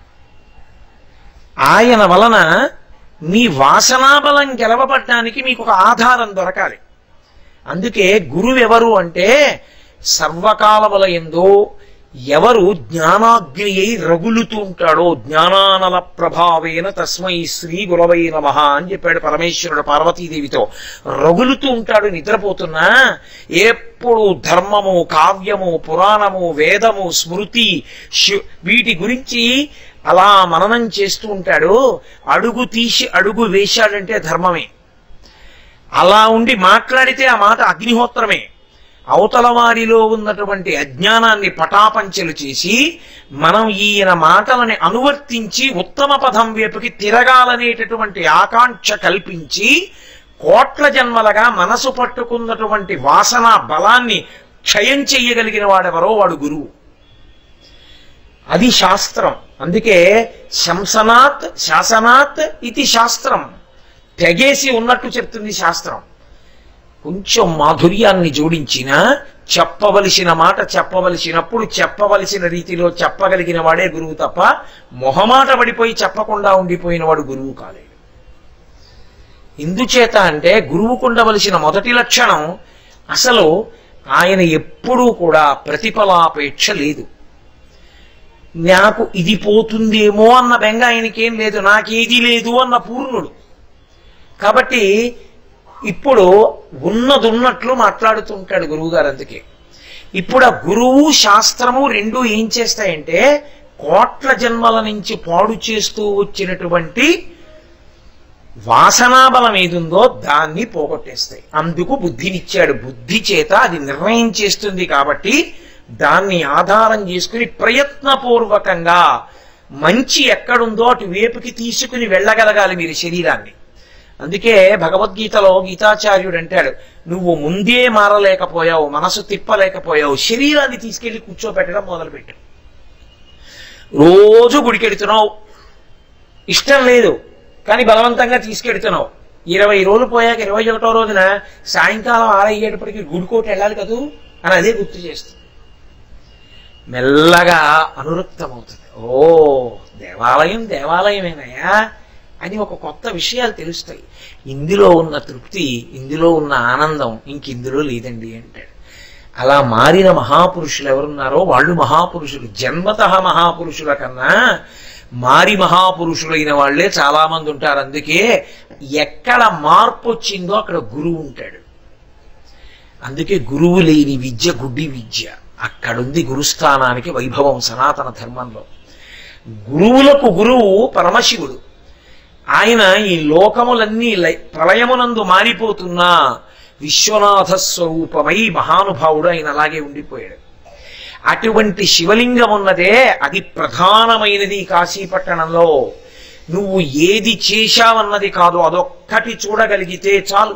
ఆయన వలన మీ వాసనాబలం గెలవబడ్డానికి మీకు ఒక ఆధారం దొరకాలి అందుకే గురువు ఎవరు అంటే సర్వకాలముల ఎందు ఎవరు జ్ఞానాగ్ని అయి రగులుతూ ఉంటాడో జ్ఞానానల ప్రభావేన తస్మై శ్రీ గురవై నమ అని చెప్పాడు పరమేశ్వరుడు పార్వతీదేవితో రగులుతూ ఉంటాడు నిద్రపోతున్నా ఎప్పుడు ధర్మము కావ్యము పురాణము వేదము స్మృతి శి- వీటి గురించి అలా మననం చేస్తూ ఉంటాడు అడుగు తీసి అడుగు వేశాడంటే ధర్మమే అలా ఉండి మాట్లాడితే ఆ మాట అగ్నిహోత్రమే అవతల వారిలో ఉన్నటువంటి అజ్ఞానాన్ని పటాపంచలు చేసి మనం ఈయన మాటలని అనువర్తించి ఉత్తమ పదం వైపుకి తిరగాలనేటటువంటి ఆకాంక్ష కల్పించి కోట్ల జన్మలుగా మనసు పట్టుకున్నటువంటి వాసన బలాన్ని క్షయం చెయ్యగలిగిన వాడెవరో వాడు గురువు అది శాస్త్రం అందుకే శంసనాత్ శాసనాత్ ఇది శాస్త్రం తెగేసి ఉన్నట్టు చెప్తుంది శాస్త్రం కొంచెం మాధుర్యాన్ని జోడించిన చెప్పవలసిన మాట చెప్పవలసినప్పుడు చెప్పవలసిన రీతిలో చెప్పగలిగిన వాడే గురువు తప్ప మొహమాట పడిపోయి చెప్పకుండా ఉండిపోయిన వాడు గురువు కాలేడు ఎందుచేత అంటే గురువుకు ఉండవలసిన మొదటి లక్షణం అసలు ఆయన ఎప్పుడూ కూడా ప్రతిఫలాపేక్ష లేదు నాకు ఇది పోతుందేమో అన్న బెంగ ఆయనకేం లేదు నాకేది లేదు అన్న పూర్ణుడు కాబట్టి ఇప్పుడు ఉన్నదున్నట్లు మాట్లాడుతుంటాడు గురువు గారు అందుకే ఇప్పుడు ఆ గురువు శాస్త్రము రెండు ఏం చేస్తాయంటే కోట్ల జన్మల నుంచి పాడు చేస్తూ వచ్చినటువంటి వాసనాబలం ఏదుందో దాన్ని పోగొట్టేస్తాయి అందుకు బుద్ధినిచ్చాడు బుద్ధి చేత అది నిర్ణయం చేస్తుంది కాబట్టి దాన్ని ఆధారం చేసుకుని ప్రయత్నపూర్వకంగా మంచి ఎక్కడుందో అటు వేపుకి తీసుకుని వెళ్ళగలగాలి మీరు శరీరాన్ని అందుకే భగవద్గీతలో గీతాచార్యుడు అంటాడు నువ్వు ముందే మారలేకపోయావు మనసు తిప్పలేకపోయావు శరీరాన్ని తీసుకెళ్లి కూర్చోబెట్టడం మొదలుపెట్టు రోజు గుడికెడుతున్నావు ఇష్టం లేదు కానీ బలవంతంగా తీసుకెడుతున్నావు ఇరవై రోజులు పోయాక ఇరవై ఒకటో రోజున సాయంకాలం ఆరయ్యేటప్పటికి గుడికోటి వెళ్ళాలి కదూ అని అదే గుర్తు చేస్తుంది మెల్లగా అనురక్తమవుతుంది ఓ దేవాలయం దేవాలయమేనయ్యా అని ఒక కొత్త విషయాలు తెలుస్తాయి ఇందులో ఉన్న తృప్తి ఇందులో ఉన్న ఆనందం ఇంకిందులో లేదండి అంటాడు అలా మారిన మహాపురుషులు ఎవరున్నారో వాళ్ళు మహాపురుషులు జన్మత మహాపురుషుల కన్నా మారి మహాపురుషులైన వాళ్ళే చాలా మంది ఉంటారు అందుకే ఎక్కడ మార్పు వచ్చిందో అక్కడ గురువు ఉంటాడు అందుకే గురువు లేని విద్య గుడ్డి విద్య అక్కడుంది గురుస్థానానికి వైభవం సనాతన ధర్మంలో గురువులకు గురువు పరమశివుడు ఆయన ఈ లోకములన్నీ లై- ప్రళయమునందు మారిపోతున్నా విశ్వనాథ స్వరూపమై మహానుభావుడు ఆయన అలాగే ఉండిపోయాడు అటువంటి శివలింగం ఉన్నదే అది ప్రధానమైనది కాశీపట్టణంలో నువ్వు ఏది చేశావన్నది కాదు అదొక్కటి చూడగలిగితే చాలు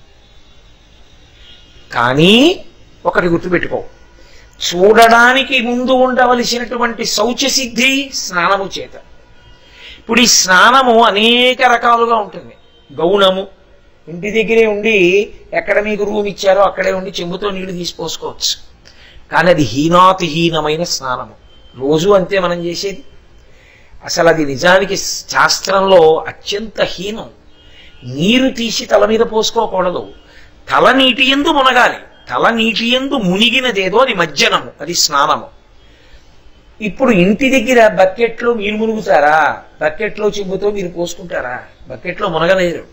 కానీ ఒకటి గుర్తుపెట్టుకో చూడడానికి ముందు ఉండవలసినటువంటి శౌచ సిద్ధి స్నానము చేత ఇప్పుడు ఈ స్నానము అనేక రకాలుగా ఉంటుంది గౌణము ఇంటి దగ్గరే ఉండి ఎక్కడ మీకు రూమ్ ఇచ్చారో అక్కడే ఉండి చెంబుతో నీళ్లు తీసిపోసుకోవచ్చు కానీ అది హీనాతిహీనమైన స్నానము రోజు అంతే మనం చేసేది అసలు అది నిజానికి శాస్త్రంలో అత్యంత హీనం నీరు తీసి తల మీద పోసుకోకూడదు తల నీటి ఎందు మునగాలి తల నీటి ఎందు మునిగినదేదో అది మజ్జనము అది స్నానము ఇప్పుడు ఇంటి దగ్గర బకెట్లో మీరు మునుగుతారా బకెట్లో చెంబుతో మీరు పోసుకుంటారా బకెట్లో మునగలేరు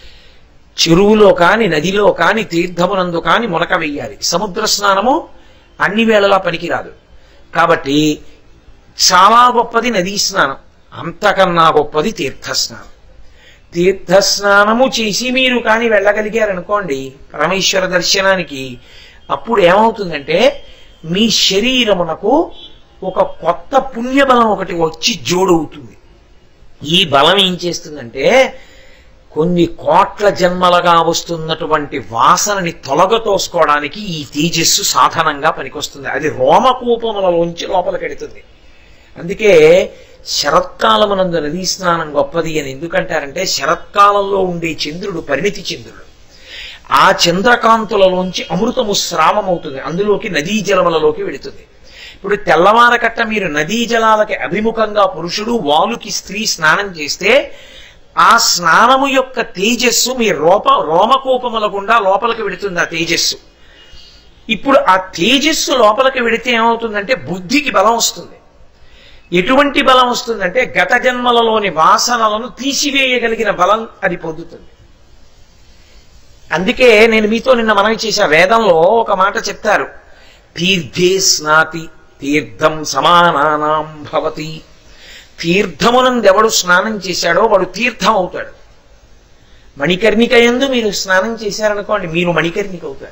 చెరువులో కాని నదిలో కాని తీర్థమునందు కాని మునక వెయ్యాలి సముద్ర స్నానము అన్ని వేళలా పనికిరాదు కాబట్టి చాలా గొప్పది నదీ స్నానం అంతకన్నా గొప్పది తీర్థస్నానం తీర్థస్నానము చేసి మీరు కానీ వెళ్ళగలిగారనుకోండి పరమేశ్వర దర్శనానికి అప్పుడు ఏమవుతుందంటే మీ శరీరమునకు ఒక కొత్త పుణ్యబలం ఒకటి వచ్చి జోడవుతుంది ఈ బలం ఏం చేస్తుందంటే కొన్ని కోట్ల జన్మలుగా వస్తున్నటువంటి వాసనని తొలగతోసుకోవడానికి ఈ తేజస్సు సాధనంగా పనికొస్తుంది అది రోమకూపములలోంచి లోపలికెడుతుంది అందుకే శరత్కాలమునందు నదీ స్నానం గొప్పది అని ఎందుకంటారంటే శరత్కాలంలో ఉండే చంద్రుడు పరిణితి చంద్రుడు ఆ చంద్రకాంతులలోంచి అమృతము స్రావమవుతుంది అందులోకి నదీ జలములలోకి వెళుతుంది ఇప్పుడు తెల్లవారకట్ట మీరు నదీ జలాలకి అభిముఖంగా పురుషుడు వాలుకి స్త్రీ స్నానం చేస్తే ఆ స్నానము యొక్క తేజస్సు మీ రోప రోమకోపముల గుండా లోపలికి వెళుతుంది ఆ తేజస్సు ఇప్పుడు ఆ తేజస్సు లోపలికి వెళితే ఏమవుతుందంటే బుద్ధికి బలం వస్తుంది ఎటువంటి బలం వస్తుందంటే గత జన్మలలోని వాసనలను తీసివేయగలిగిన బలం అది పొందుతుంది అందుకే నేను మీతో నిన్న మనవి చేశా వేదంలో ఒక మాట చెప్తారు తీర్థే స్నాతి తీర్థం సమానానాం భవతి తీర్థమునందెవడు స్నానం చేశాడో వాడు తీర్థం అవుతాడు మణికర్ణిక ఎందు మీరు స్నానం చేశారనుకోండి మీరు మణికర్ణిక అవుతారు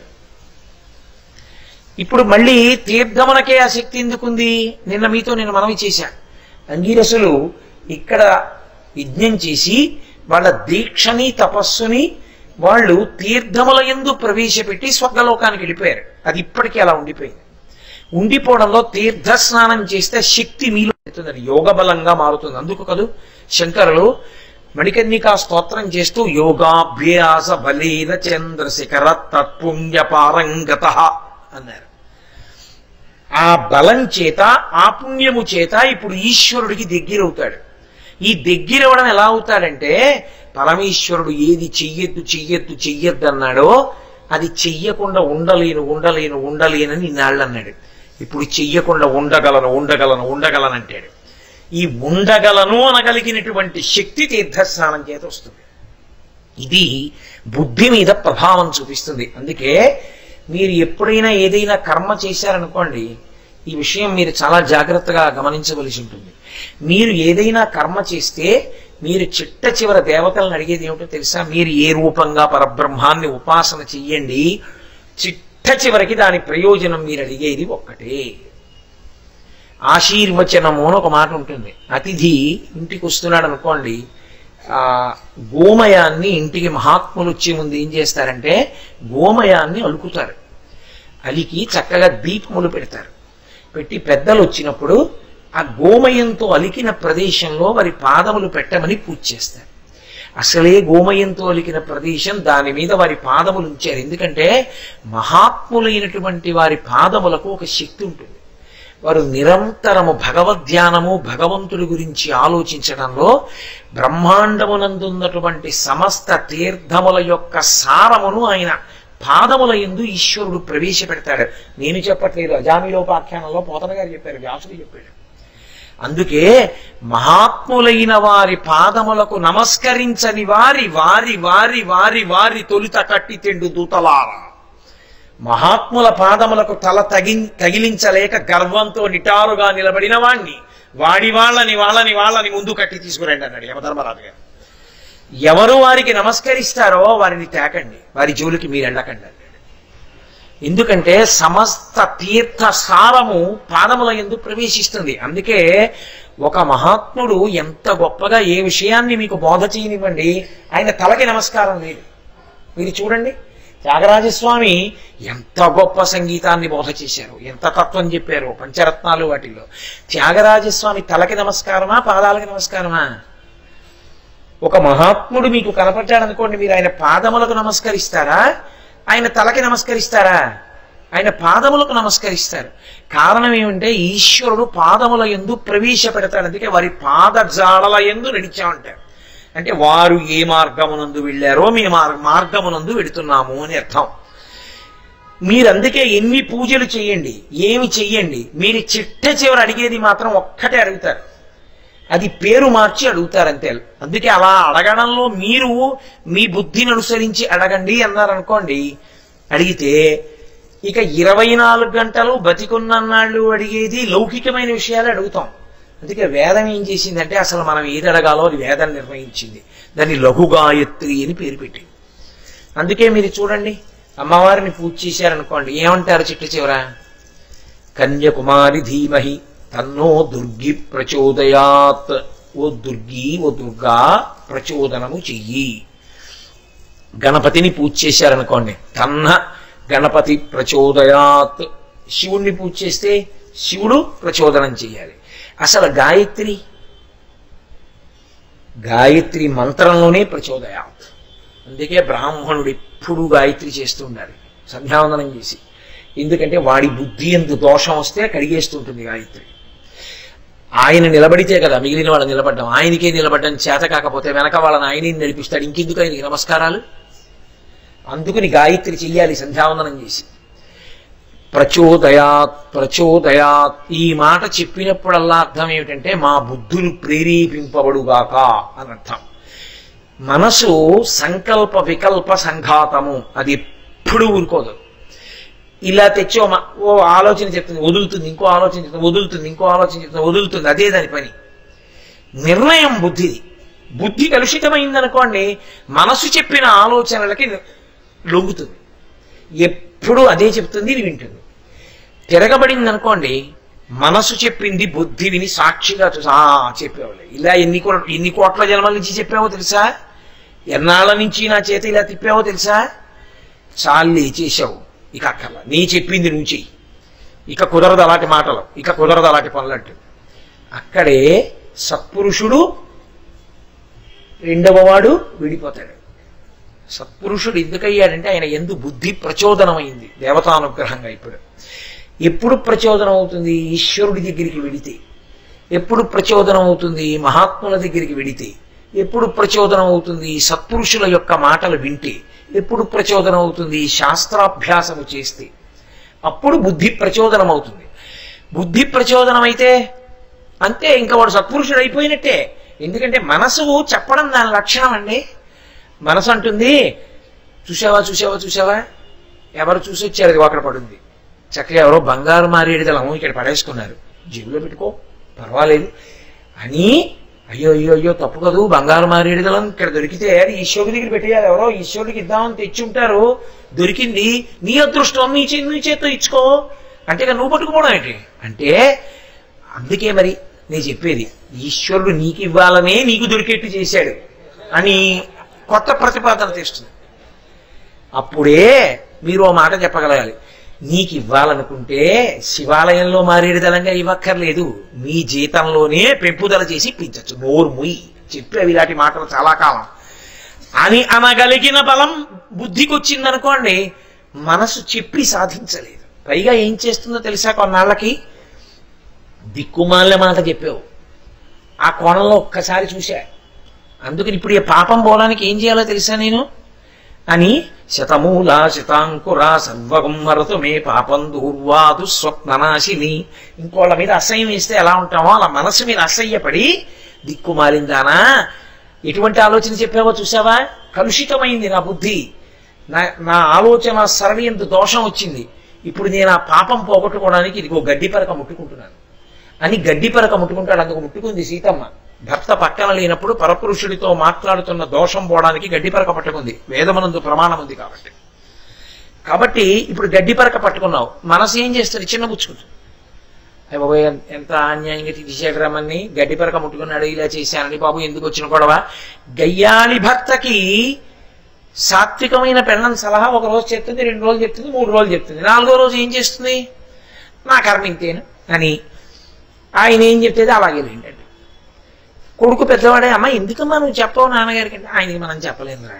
ఇప్పుడు మళ్ళీ తీర్థమునకే ఆ శక్తి ఎందుకుంది నిన్న మీతో నేను మనవి చేశా అంగీరసులు ఇక్కడ యజ్ఞం చేసి వాళ్ళ దీక్షని తపస్సుని వాళ్ళు తీర్థముల ఎందు ప్రవేశపెట్టి స్వర్గలోకానికి వెళ్ళిపోయారు అది ఇప్పటికీ అలా ఉండిపోయింది ఉండిపోవడంలో తీర్థ స్నానం చేస్తే శక్తి మీలో పెడుతుంది యోగ బలంగా మారుతుంది అందుకు కదూ శంకరులు మణికర్ణికా స్తోత్రం చేస్తూ యోగాభ్యాస బలేన చంద్రశిఖర తత్పుణ్య పారంగత అన్నారు ఆ బలం చేత ఆ పుణ్యము చేత ఇప్పుడు ఈశ్వరుడికి దగ్గరవుతాడు ఈ దగ్గరవడం ఎలా అవుతాడంటే పరమేశ్వరుడు ఏది చెయ్యొద్దు చెయ్యొద్దు చెయ్యొద్దు అన్నాడో అది చెయ్యకుండా ఉండలేను ఉండలేను ఉండలేనని ఇన్నాళ్ళు అన్నాడు ఇప్పుడు చెయ్యకుండా ఉండగలను ఉండగలను ఉండగలను అంటాడు ఈ ఉండగలను అనగలిగినటువంటి శక్తి తీర్థస్నానం చేత వస్తుంది ఇది బుద్ధి మీద ప్రభావం చూపిస్తుంది అందుకే మీరు ఎప్పుడైనా ఏదైనా కర్మ చేశారనుకోండి ఈ విషయం మీరు చాలా జాగ్రత్తగా గమనించవలసి ఉంటుంది మీరు ఏదైనా కర్మ చేస్తే మీరు చిట్ట చివర దేవతలను అడిగేది ఏమిటో తెలుసా మీరు ఏ రూపంగా పరబ్రహ్మాన్ని ఉపాసన చెయ్యండి చిట్ట చివరికి దాని ప్రయోజనం మీరు అడిగేది ఒక్కటే ఆశీర్వచనము అని ఒక మాట ఉంటుంది అతిథి ఇంటికి వస్తున్నాడు అనుకోండి ఆ గోమయాన్ని ఇంటికి మహాత్ములు వచ్చే ముందు ఏం చేస్తారంటే గోమయాన్ని అలుకుతారు అలికి చక్కగా దీపములు పెడతారు పెట్టి పెద్దలు వచ్చినప్పుడు ఆ గోమయంతో అలికిన ప్రదేశంలో వారి పాదములు పెట్టమని పూజ చేస్తారు అసలే గోమయంతో అలికిన ప్రదేశం దాని మీద వారి పాదములు ఉంచారు ఎందుకంటే మహాత్ములైనటువంటి వారి పాదములకు ఒక శక్తి ఉంటుంది వారు నిరంతరము భగవద్ధ్యానము భగవంతుడి గురించి ఆలోచించడంలో బ్రహ్మాండమునందున్నటువంటి సమస్త తీర్థముల యొక్క సారమును ఆయన పాదముల ఎందు ఈశ్వరుడు ప్రవేశపెడతాడు నేను చెప్పట్లేదు అజామిలోపాఖ్యానంలో పోతన గారు చెప్పారు వ్యాసుడు చెప్పాడు అందుకే మహాత్ములైన వారి పాదములకు నమస్కరించని వారి వారి వారి వారి వారి తొలిత కట్టి తెండు దూతలారా మహాత్ముల పాదములకు తల తగి తగిలించలేక గర్వంతో నిటారుగా నిలబడిన వాణ్ణి వాడి వాళ్ళని వాళ్ళని వాళ్ళని ముందు కట్టి తీసుకురండి అన్నాడు యమధర్మరాజు గారు ఎవరు వారికి నమస్కరిస్తారో వారిని తేకండి వారి జోలికి మీరు వెళ్ళకండి అన్నాడు ఎందుకంటే సమస్త తీర్థ సారము పాదముల ఎందు ప్రవేశిస్తుంది అందుకే ఒక మహాత్ముడు ఎంత గొప్పగా ఏ విషయాన్ని మీకు బోధ చేయనివ్వండి ఆయన తలకి నమస్కారం లేదు మీరు చూడండి త్యాగరాజస్వామి ఎంత గొప్ప సంగీతాన్ని బోధ చేశారు ఎంత తత్వం చెప్పారు పంచరత్నాలు వాటిల్లో త్యాగరాజస్వామి తలకి నమస్కారమా పాదాలకి నమస్కారమా ఒక మహాత్ముడు మీకు కనపడ్డాడు అనుకోండి మీరు ఆయన పాదములకు నమస్కరిస్తారా ఆయన తలకి నమస్కరిస్తారా ఆయన పాదములకు నమస్కరిస్తారు కారణం ఏమంటే ఈశ్వరుడు పాదముల ఎందు ప్రవేశపెడతాడు అందుకే వారి పాదజాడల ఎందు నడిచామంటారు అంటే వారు ఏ మార్గమునందు వెళ్ళారో మీ మార్- మార్గమునందు వెడుతున్నాము అని అర్థం మీరు అందుకే ఎన్ని పూజలు చేయండి ఏమి చెయ్యండి మీరు చిట్ట చివరి అడిగేది మాత్రం ఒక్కటే అడుగుతారు అది పేరు మార్చి అడుగుతారు అంతే అందుకే అలా అడగడంలో మీరు మీ బుద్ధిని అనుసరించి అడగండి అన్నారనుకోండి అడిగితే ఇక ఇరవై నాలుగు గంటలు బతికున్నన్నాళ్ళు అడిగేది లౌకికమైన విషయాలు అడుగుతాం అందుకే వేదం ఏం చేసిందంటే అసలు మనం ఏది అడగాలో అది వేదం నిర్ణయించింది దాన్ని లఘు గాయత్రి అని పేరు పెట్టింది అందుకే మీరు చూడండి అమ్మవారిని పూజ చేశారనుకోండి ఏమంటారు చిట్టు చివర కన్యకుమారి ధీమహి తన్నో దుర్గి ప్రచోదయాత్ ఓ దుర్గి ఓ దుర్గా ప్రచోదనము చెయ్యి గణపతిని పూజ చేశారనుకోండి తన్న గణపతి ప్రచోదయాత్ శివుణ్ణి పూజ చేస్తే శివుడు ప్రచోదనం చేయాలి అసలు గాయత్రి గాయత్రి మంత్రంలోనే ప్రచోదయాత్ అందుకే బ్రాహ్మణుడు ఎప్పుడు గాయత్రి చేస్తూ ఉండాలి సంధ్యావందనం చేసి ఎందుకంటే వాడి బుద్ధి ఎందు దోషం వస్తే కడిగేస్తుంటుంది గాయత్రి ఆయన నిలబడితే కదా మిగిలిన వాళ్ళు నిలబడ్డం ఆయనకే నిలబడ్డం చేత కాకపోతే వెనక వాళ్ళని ఆయనే నడిపిస్తాడు ఇంకెందుకు ఆయనకి నమస్కారాలు అందుకుని గాయత్రి చెయ్యాలి సంధ్యావందనం చేసి ప్రచోదయాత్ ప్రచోదయాత్ ఈ మాట చెప్పినప్పుడల్లా అర్థం ఏమిటంటే మా బుద్ధులు ప్రేరేపింపబడుగాక అని అర్థం మనసు సంకల్ప వికల్ప సంఘాతము అది ఎప్పుడు ఊరుకోదు ఇలా తెచ్చి ఓ మ- ఓ ఆలోచన చెప్తుంది వదులుతుంది ఇంకో ఆలోచన చెప్తుంది వదులుతుంది ఇంకో ఆలోచన చెప్తుంది వదులుతుంది అదే దాని పని నిర్ణయం బుద్ధిది బుద్ధి కలుషితమైందనుకోండి మనసు చెప్పిన ఆలోచనలకి లొంగుతుంది ఎప్పుడు అదే చెప్తుంది ఇది వింటుంది తిరగబడింది అనుకోండి మనసు చెప్పింది బుద్ధి విని సాక్షిగా చూసా "ఆ, చెప్పేవాళ్ళు ఇలా ఎన్ని కో ఎన్ని కోట్ల జన్మల నుంచి చెప్పావో తెలుసా ఎన్నాళ్ళ నుంచి నా చేత ఇలా తిప్పావో తెలుసా చాలే చేసావు ఇక అక్కర్లా నీ చెప్పింది నువ్వు చెయ్యి ఇక కుదరదు అలాంటి మాటలు ఇక కుదరదు అలాంటి పనులంటూ అక్కడే సత్పురుషుడు రెండవ వాడు విడిపోతాడు సత్పురుషుడు ఎందుకయ్యాడంటే ఆయన ఎందు బుద్ధి ప్రచోదనమైంది దేవతానుగ్రహంగా ఇప్పుడు ఎప్పుడు ప్రచోదనం అవుతుంది ఈశ్వరుడి దగ్గరికి వెడితే ఎప్పుడు ప్రచోదనం అవుతుంది మహాత్ముల దగ్గరికి వెడితే ఎప్పుడు ప్రచోదనం అవుతుంది సత్పురుషుల యొక్క మాటలు వింటే ఎప్పుడు ప్రచోదనం అవుతుంది శాస్త్రాభ్యాసము చేస్తే అప్పుడు బుద్ధి ప్రచోదనం అవుతుంది బుద్ధి ప్రచోదనం అయితే అంతే ఇంకా వాడు సత్పురుషుడు అయిపోయినట్టే ఎందుకంటే మనసు చెప్పడం దాని లక్షణం అండి మనసు అంటుంది చూసావా చూసావా చూసావా ఎవరు చూసి వచ్చారు అది అక్కడ పడుంది చక్కగా ఎవరో బంగారు మారేడుదలం ఇక్కడ పడేసుకున్నారు జేబులో పెట్టుకో పర్వాలేదు అని అయ్యో అయ్యో అయ్యో తప్పు కదూ బంగారు మారేడుదలం ఇక్కడ దొరికితే అది ఈశ్వరుడి దగ్గర పెట్టేయాలి ఎవరో ఈశ్వరుడికి ఇద్దామని తెచ్చి ఉంటారు దొరికింది నీ అదృష్టం నీ చే నీ చేత్తో ఇచ్చుకో అంటే ఇక నువ్వు పట్టుకుపోవడం ఏంటి అంటే అందుకే మరి నేను చెప్పేది ఈశ్వరుడు నీకు ఇవ్వాలనే నీకు దొరికేట్టు చేశాడు అని కొత్త ప్రతిపాదన తెస్తుంది అప్పుడే మీరు ఓ మాట చెప్పగలగాలి నీకు ఇవ్వాలనుకుంటే శివాలయంలో మారేడుదలంగా ఇవ్వక్కర్లేదు మీ జీతంలోనే పెంపుదల చేసి ఇప్పించచ్చు నోరు ముయ్యి చెప్పేవి ఇలాంటి మాటలు చాలా కాలం అని అనగలిగిన బలం బుద్ధికి వచ్చిందనుకోండి మనసు చెప్పి సాధించలేదు పైగా ఏం చేస్తుందో తెలుసా కొన్నాళ్ళకి దిక్కుమాలిన మాట చెప్పావు ఆ కోణంలో ఒక్కసారి చూశా అందుకని ఇప్పుడు ఈ పాపం పోవడానికి ఏం చేయాలో తెలుసా నేను అని శతమూల శతాంకుర సర్వగుమ్మరతు మే పాపం దూర్వాదు స్వప్ననాశిని ఇంకోళ్ళ మీద అసహ్యం వేస్తే ఎలా ఉంటామో అలా మనసు మీద అసహ్యపడి దిక్కుమాలిందానా ఎటువంటి ఆలోచన చెప్పావో చూసావా కలుషితమైంది నా బుద్ధి నా నా ఆలోచన సరళి ఎంత దోషం వచ్చింది ఇప్పుడు నేను ఆ పాపం పోగొట్టుకోవడానికి ఇదిగో గడ్డి పరక ముట్టుకుంటున్నాను అని గడ్డి పరక ముట్టుకుంటాడు అందుకు ముట్టుకుంది సీతమ్మ భర్త పక్కన లేనప్పుడు పరపురుషుడితో మాట్లాడుతున్న దోషం పోవడానికి గడ్డి పరక పట్టుకుంది వేదమనందు ప్రమాణం ఉంది కాబట్టి కాబట్టి ఇప్పుడు గడ్డి పరక పట్టుకున్నావు మనసు ఏం చేస్తుంది చిన్న పుచ్చుకుంటుంది అయ్య బాబోయ్ ఎన్- ఎంత అన్యాయంగా తీసేసాడు రమ్మని గడ్డి పరక ముట్టుకున్నాడు ఇలా చేశానని బాబు ఎందుకు వచ్చిన గొడవ గయ్యాలి భర్తకి సాత్వికమైన పెళ్ళం సలహా ఒక రోజు చెప్తుంది రెండు రోజులు చెప్తుంది మూడు రోజులు చెప్తుంది నాలుగో రోజు ఏం చేస్తుంది నా కర్మ ఇంతేను అని ఆయన ఏం చెప్తేది అలాగే ఏంటండి కొడుకు పెద్దవాడే అమ్మ ఎందుకమ్మా నువ్వు చెప్పవు నాన్నగారికి అంటే ఆయనకి మనం చెప్పలేమురా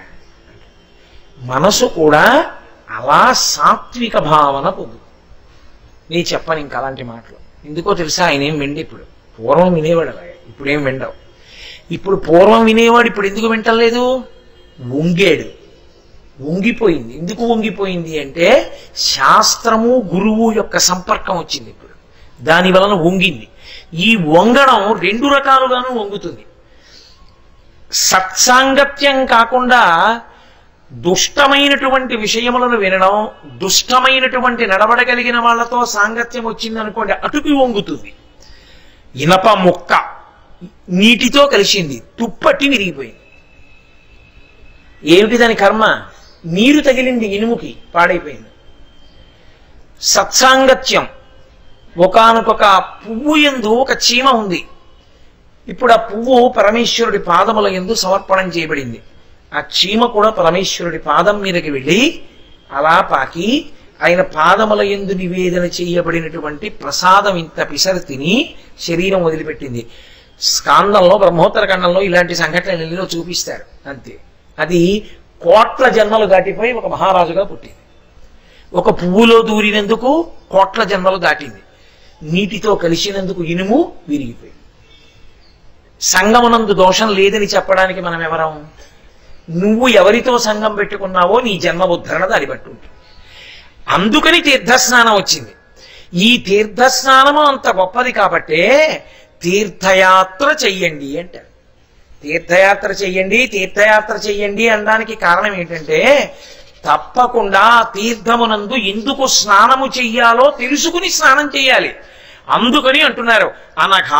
మనసు కూడా అలా సాత్విక భావన పొందు నీ చెప్పను ఇంకా అలాంటి మాటలు ఎందుకో తెలుసా ఆయన ఏం విండి ఇప్పుడు పూర్వం వినేవాడు అలాగే ఇప్పుడు ఏం విండవు ఇప్పుడు పూర్వం వినేవాడు ఇప్పుడు ఎందుకు వింటలేదు వంగాడు వంగిపోయింది ఎందుకు వంగిపోయింది అంటే శాస్త్రము గురువు యొక్క సంపర్కం వచ్చింది ఇప్పుడు దాని వలన వంగింది ఈ వంగడం రెండు రకాలుగాను వంగుతుంది సత్సాంగత్యం కాకుండా దుష్టమైనటువంటి విషయములను వినడం దుష్టమైనటువంటి నడవడగలిగిన వాళ్ళతో సాంగత్యం వచ్చిందనుకోండి అటుకి వంగుతుంది ఇనప ముక్క నీటితో కలిసింది తుప్పట్టి విరిగిపోయింది ఏమిటి దాని కర్మ నీరు తగిలింది ఇనుముకి పాడైపోయింది సత్సాంగత్యం ఒకానొక పువ్వు ఎందు ఒక చీమ ఉంది ఇప్పుడు ఆ పువ్వు పరమేశ్వరుడి పాదముల ఎందు సమర్పణం చేయబడింది ఆ చీమ కూడా పరమేశ్వరుడి పాదం మీదకి వెళ్ళి అలా పాకి ఆయన పాదముల ఎందు నివేదన చేయబడినటువంటి ప్రసాదం ఇంత పిసరు తిని శరీరం వదిలిపెట్టింది స్కాందంలో బ్రహ్మోత్తర ఖండంలో ఇలాంటి సంఘటనలలో చూపిస్తారు అంతే అది కోట్ల జన్మలు దాటిపోయి ఒక మహారాజుగా పుట్టింది ఒక పువ్వులో దూరినందుకు కోట్ల జన్మలు దాటింది నీటితో కలిసినందుకు ఇనుము విరిగిపోయింది సంగమునందు దోషం లేదని చెప్పడానికి మనం ఎవరం నువ్వు ఎవరితో సంఘం పెట్టుకున్నావో నీ జన్మ ఉద్ధరణ దాని బట్టి ఉంటుంది అందుకని తీర్థస్నానం వచ్చింది ఈ తీర్థస్నానము అంత గొప్పది కాబట్టే తీర్థయాత్ర చెయ్యండి అంటారు తీర్థయాత్ర చెయ్యండి తీర్థయాత్ర చెయ్యండి అనడానికి కారణం ఏంటంటే తప్పకుండా ఆ తీర్థమునందు ఎందుకు స్నానము చెయ్యాలో తెలుసుకుని స్నానం చెయ్యాలి అందుకని అంటున్నారు అనగా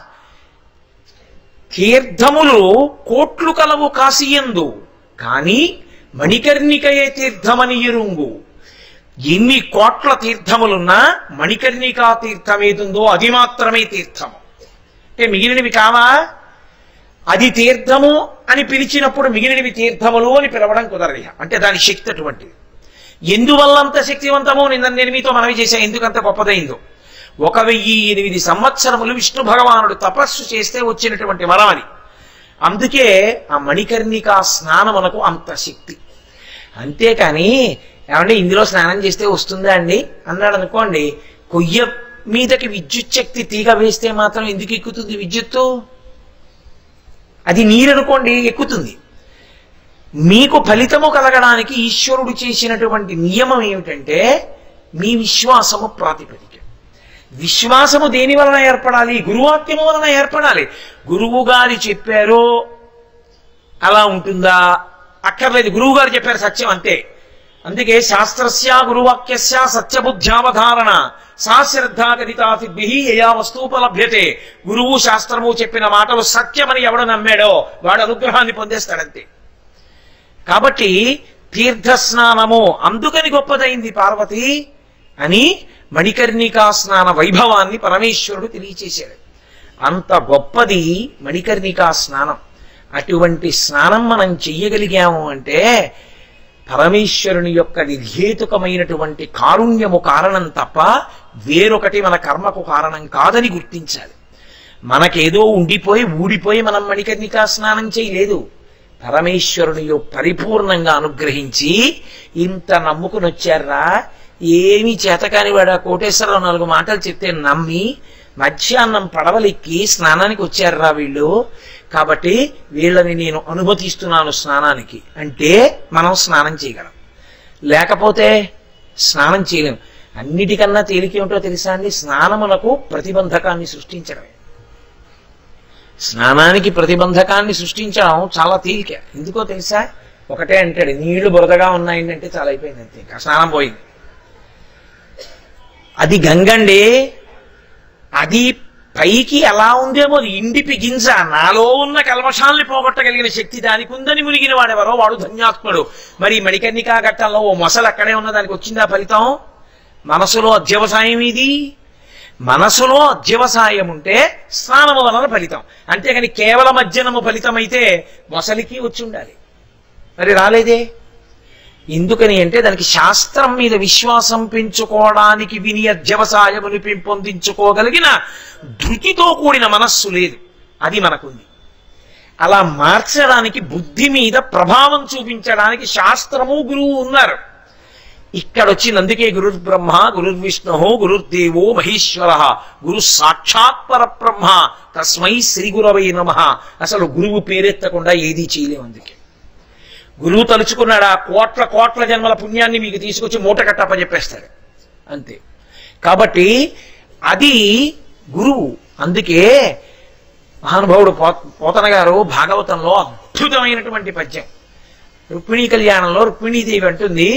తీర్థములు కోట్లు కలవు కాశీయందు కాని మణికర్ణికయే తీర్థమని ఎరుంగు ఎన్ని కోట్ల తీర్థములున్నా మణికర్ణికా తీర్థం ఏదుందో అది మాత్రమే తీర్థము అంటే మిగిలినవి కావా అది తీర్థము అని పిలిచినప్పుడు మిగిలినవి తీర్థములు అని పిలవడం కుదరదు ఇక. అంటే దాని శక్తి అటువంటిది ఎందువల్ల అంత శక్తివంతమో నిన్న నేను మీతో మనవి చేశా ఎందుకంత గొప్పదైందో ఒక వెయ్యి ఎనిమిది సంవత్సరములు విష్ణు భగవానుడు తపస్సు చేస్తే వచ్చినటువంటి వరం అది అందుకే ఆ మణికర్ణికా స్నానమునకు అంత శక్తి అంతేకాని ఏమంటే ఇందులో స్నానం చేస్తే వస్తుందా అండి అన్నాడు అనుకోండి కొయ్య మీదకి విద్యుత్ శక్తి తీగ వేస్తే మాత్రం ఎందుకు ఎక్కుతుంది విద్యుత్తు అది నీరనుకోండి ఎక్కుతుంది మీకు ఫలితము కలగడానికి ఈశ్వరుడు చేసినటువంటి నియమం ఏమిటంటే మీ విశ్వాసము ప్రాతిపదిక విశ్వాసము దేని వలన ఏర్పడాలి గురువాక్యము వలన ఏర్పడాలి గురువు గారు చెప్పారు అలా ఉంటుందా అక్కర్లేదు గురువు గారు చెప్పారు సత్యం అంతే అందుకే శాస్త్రస్య గురువాక్యస్య సత్యబుద్ధ్యావధారణ సా శ్రద్ధా గణితా సిద్ధి యయా వస్తూపలభ్యతే గురువు శాస్త్రము చెప్పిన మాటలు సత్యమని ఎవడు నమ్మాడో వాడు అనుగ్రహాన్ని పొందేస్తాడంతే కాబట్టి తీర్థస్నానము అందుకని గొప్పదైంది పార్వతి అని మణికర్ణికా స్నాన వైభవాన్ని పరమేశ్వరుడు తెలియచేశాడు అంత గొప్పది మణికర్ణికా స్నానం అటువంటి స్నానం మనం చెయ్యగలిగాము అంటే పరమేశ్వరుని యొక్క నిర్హేతుకమైనటువంటి కారుణ్యము కారణం తప్ప వేరొకటి మన కర్మకు కారణం కాదని గుర్తించాలి మనకేదో ఉండిపోయి ఊడిపోయి మనం మణికర్ణికా స్నానం చేయలేదు పరమేశ్వరుని యొక్క పరిపూర్ణంగా అనుగ్రహించి ఇంత నమ్ముకుని వచ్చారా ఏమీ చేతకాని వాడు ఆ కోటేశ్వరరావు నాలుగు మాటలు చెప్తే నమ్మి మధ్యాహ్నం పడవలెక్కి స్నానానికి వచ్చారా వీళ్ళు కాబట్టి వీళ్ళని నేను అనుమతిస్తున్నాను స్నానానికి అంటే మనం స్నానం చేయగలం లేకపోతే స్నానం చేయలేం అన్నిటికన్నా తేలికేమిటో తెలుసా అండి స్నానములకు ప్రతిబంధకాన్ని సృష్టించడమే స్నానానికి ప్రతిబంధకాన్ని సృష్టించడం చాలా తేలిక ఎందుకో తెలుసా ఒకటే అంటాడు నీళ్లు బురదగా ఉన్నాయండి అంటే చాలా అయిపోయింది అంతే ఇంకా స్నానం పోయింది అది గంగండి అది పైకి ఎలా ఉందేమో అది ఇండిపి గింజ నాలో ఉన్న కల్మషాల్ని పోగొట్టగలిగిన శక్తి దానికి ఉందని మునిగిన వాడెవరో వాడు ధన్యాత్ముడు మరి మణికర్ణికా ఘట్టంలో ఓ మొసలు అక్కడే ఉన్న దానికి వచ్చిందా ఫలితం మనసులో అధ్యవసాయం ఇది మనసులో అధ్యవసాయం ఉంటే స్నానము వలన ఫలితం అంతేగాని కేవలం అజ్జనము ఫలితం అయితే మొసలికి వచ్చి ఉండాలి మరి రాలేదే ఎందుకని అంటే దానికి శాస్త్రం మీద విశ్వాసం పెంచుకోవడానికి విని అధ్యవసాయములు పెంపొందించుకోగలిగిన ధృతితో కూడిన మనస్సు లేదు అది మనకుంది అలా మార్చడానికి బుద్ధి మీద ప్రభావం చూపించడానికి శాస్త్రము గురువు ఉన్నారు ఇక్కడ వచ్చింది అందుకే గురుర్ బ్రహ్మ గురుర్ విష్ణు గురుర్దేవో మహేశ్వర గురు సాక్షాత్ పరబ్రహ్మ తస్మై శ్రీ గురవై నమ అసలు గురువు పేరెత్తకుండా ఏదీ చేయలేము అందుకే గురువు తలుచుకున్నాడా కోట్ల కోట్ల జన్మల పుణ్యాన్ని మీకు తీసుకొచ్చి మూట కట్టప్ప చెప్పేస్తాడు అంతే కాబట్టి అది గురువు అందుకే మహానుభావుడు పో పోతన గారు భాగవతంలో అద్భుతమైనటువంటి పద్యం రుక్మిణీ కళ్యాణంలో రుక్మిణీదేవి అంటుంది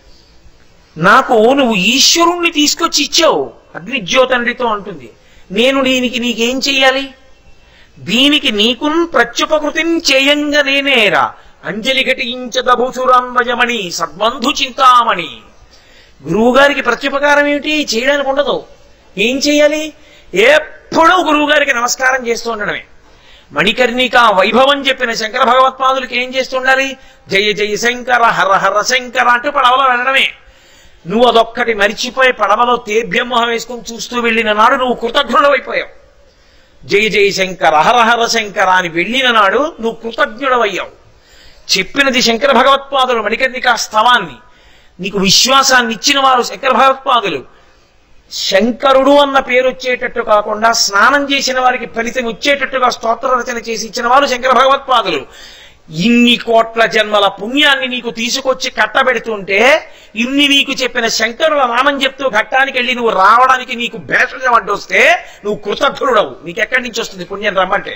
నాకు నువ్వు ఈశ్వరుణ్ణి తీసుకొచ్చి ఇచ్చావు అగ్నిజ్యోతండ్రితో అంటుంది నేను దీనికి నీకేం చెయ్యాలి దీనికి నీకున్ ప్రత్యుపకృతిం చేయంగా నేనేరా అంజలి ఘటించదభుసురాన్వయమణి సద్బంధు చింతామణి గురువుగారికి ప్రత్యుపకారం ఏమిటి చేయడానికి ఉండదు ఏం చేయాలి ఎప్పుడూ గురువుగారికి నమస్కారం చేస్తూ ఉండడమే మణికర్ణిక వైభవం చెప్పిన శంకర భగవత్పాదులకి ఏం చేస్తుండాలి జయ జయ శంకర హర హర శంకర అంటూ పడవలో వెళ్ళడమే నువ్వు అదొక్కటి మరిచిపోయి పడవలో తేభ్యమోహం వేసుకుని చూస్తూ వెళ్ళిన నాడు నువ్వు కృతజ్ఞుడవైపోయావు జయ జయ శంకర హర హర శంకర అని వెళ్ళిన నాడు నువ్వు కృతజ్ఞుడవయ్యావు చెప్పినది శంకర భగవత్పాదులు మణికర్ణిక స్తవాన్ని నీకు విశ్వాసాన్ని ఇచ్చిన వారు శంకర భగవత్పాదులు శంకరుడు అన్న పేరు వచ్చేటట్టు కాకుండా స్నానం చేసిన వారికి ఫలితం వచ్చేటట్టుగా స్తోత్ర రచన చేసి ఇచ్చిన వారు శంకర భగవత్పాదులు ఇన్ని కోట్ల జన్మల పుణ్యాన్ని నీకు తీసుకొచ్చి కట్టబెడుతుంటే ఇన్ని నీకు చెప్పిన శంకరుల నామం చెప్తూ ఘట్టానికి వెళ్ళి నువ్వు రావడానికి నీకు భేషజం అడ్డొస్తే నువ్వు కృతజ్ఞుడవు నీకు ఎక్కడి నుంచి వస్తుంది పుణ్యం రమ్మంటే